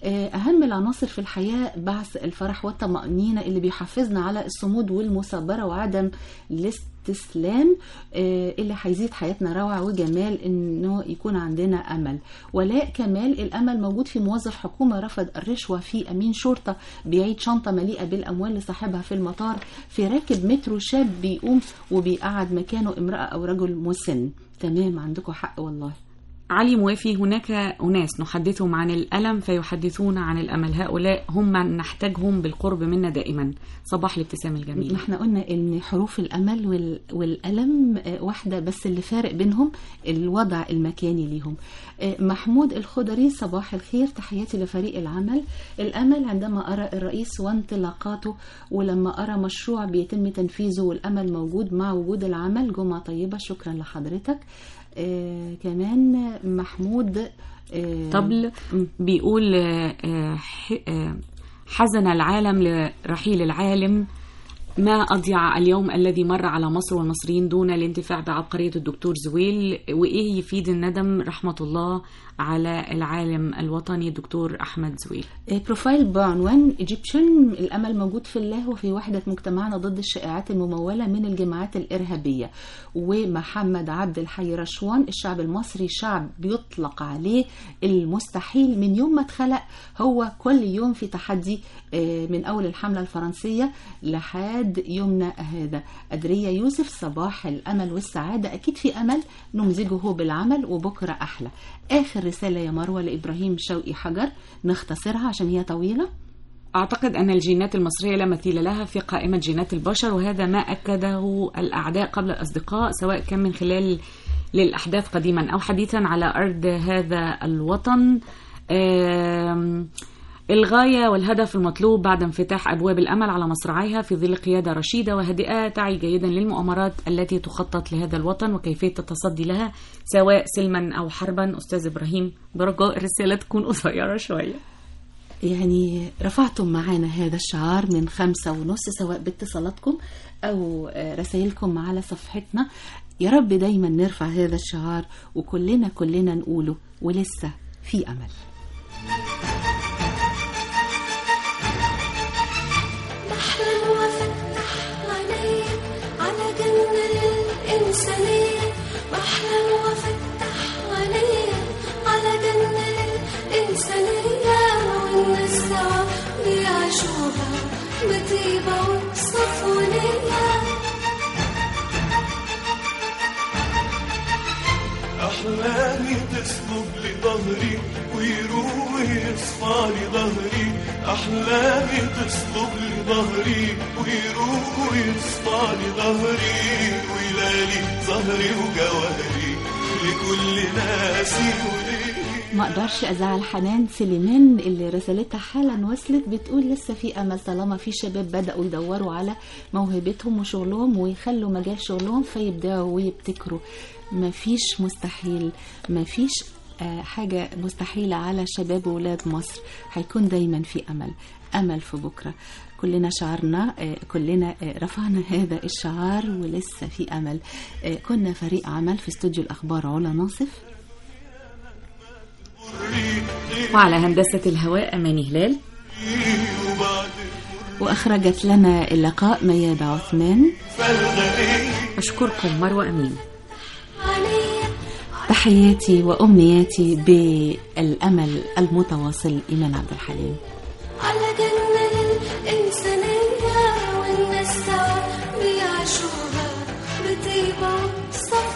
آه، أهم العناصر في الحياة بعث الفرح والطمأنينة اللي بيحفزنا على الصمود والمثابرة وعدم الاستسلام آه، اللي هيزيد حياتنا روعة وجمال إنه يكون عندنا أمل ولاء كمال الأمل موجود في موظف حكومة رفض الرشوة في أمين شرطة بيعيد شنطة مليئة بالأموال لصاحبها في المطار في راكب مترو شاب بيقوم وبيقعد مكانه امرأة أو رجل مسن تمام عندكم حق والله علي موافي هناك أناس نحدثهم عن الألم فيحدثون عن الأمل هؤلاء هم من نحتاجهم بالقرب منا دائما صباح الابتسام الجميل ما احنا قلنا ان حروف الامل وال... والالم آه، واحده بس اللي فارق بينهم الوضع المكاني ليهم آه، محمود الخضري صباح الخير تحياتي لفريق العمل الامل عندما ارى الرئيس وانطلاقاته ولما ارى مشروع بيتم تنفيذه والامل موجود مع وجود العمل جمعه طيبه شكرا لحضرتك آه كمان محمود آه طبل بيقول آه، آه، ح- آه، حزن العالم لرحيل العالم ما أضيع اليوم الذي مر على مصر والمصريين دون الانتفاع بعبقرية الدكتور زويل وإيه يفيد الندم رحمة الله على العالم الوطني الدكتور أحمد زويل آه، بروفايل بعنوان ايجيبشن الامل موجود في الله وفي وحده مجتمعنا ضد الشائعات المموله من الجماعات الارهابيه ومحمد عبد الحي رشوان الشعب المصري شعب بيطلق عليه المستحيل من يوم ما اتخلق هو كل يوم في تحدي آه، من اول الحمله الفرنسيه لحد يومنا هذا أدرية يوسف صباح الامل والسعاده اكيد في امل نمزجه بالعمل وبكره احلى اخر رساله يا مروه لابراهيم شوقي حجر نختصرها عشان هي طويله أعتقد أن الجينات المصرية لا مثيل لها في قائمة جينات البشر وهذا ما أكده الأعداء قبل الأصدقاء سواء كان من خلال للأحداث قديما أو حديثا على أرض هذا الوطن آم، الغاية والهدف المطلوب بعد انفتاح أبواب الأمل على مصراعيها في ظل قيادة رشيدة وهادئة تعي جيدا للمؤامرات التي تخطط لهذا الوطن وكيفية التصدي لها سواء سلما أو حربا أستاذ إبراهيم برجاء الرسالة تكون قصيرة شوية يعني رفعتم معانا هذا الشعار من خمسة ونص سواء باتصالاتكم أو آه، رسائلكم على صفحتنا يا رب دايما نرفع هذا الشعار وكلنا كلنا نقوله ولسه في أمل بحلم وافتح عيني على جنة الإنسانية بحلم وافتح عيني على جنة الإنسانية والناس سوا بيعيشوها بطيبة وصفونية أحلامي تسلب لي ظهري ويروح يصفى لي ظهري أحلامي تسلب لي ظهري ويروح يصفى لي ظهري ويلالي ظهري وجوهري لكل ناسي وليه ما اقدرش ازعل حنان سليمان اللي رسالتها حالا وصلت بتقول لسه في امل طالما في شباب بداوا يدوروا على موهبتهم وشغلهم ويخلوا مجال شغلهم فيبداوا ويبتكروا مفيش مستحيل مفيش آه، حاجة مستحيلة على شباب وولاد مصر هيكون دايما في أمل أمل في بكرة كلنا شعرنا آه، كلنا آه، رفعنا هذا الشعار ولسه في أمل آه، كنا فريق عمل في استوديو الأخبار علا ناصف وعلى هندسة الهواء أماني هلال وأخرجت لنا اللقاء مياد عثمان أشكركم مروة أمين تحياتي وأمنياتي بالأمل المتواصل إيمان عبد الحليم على جنة الإنسانية والناس سوا بيعيشوها بطيبة وصفا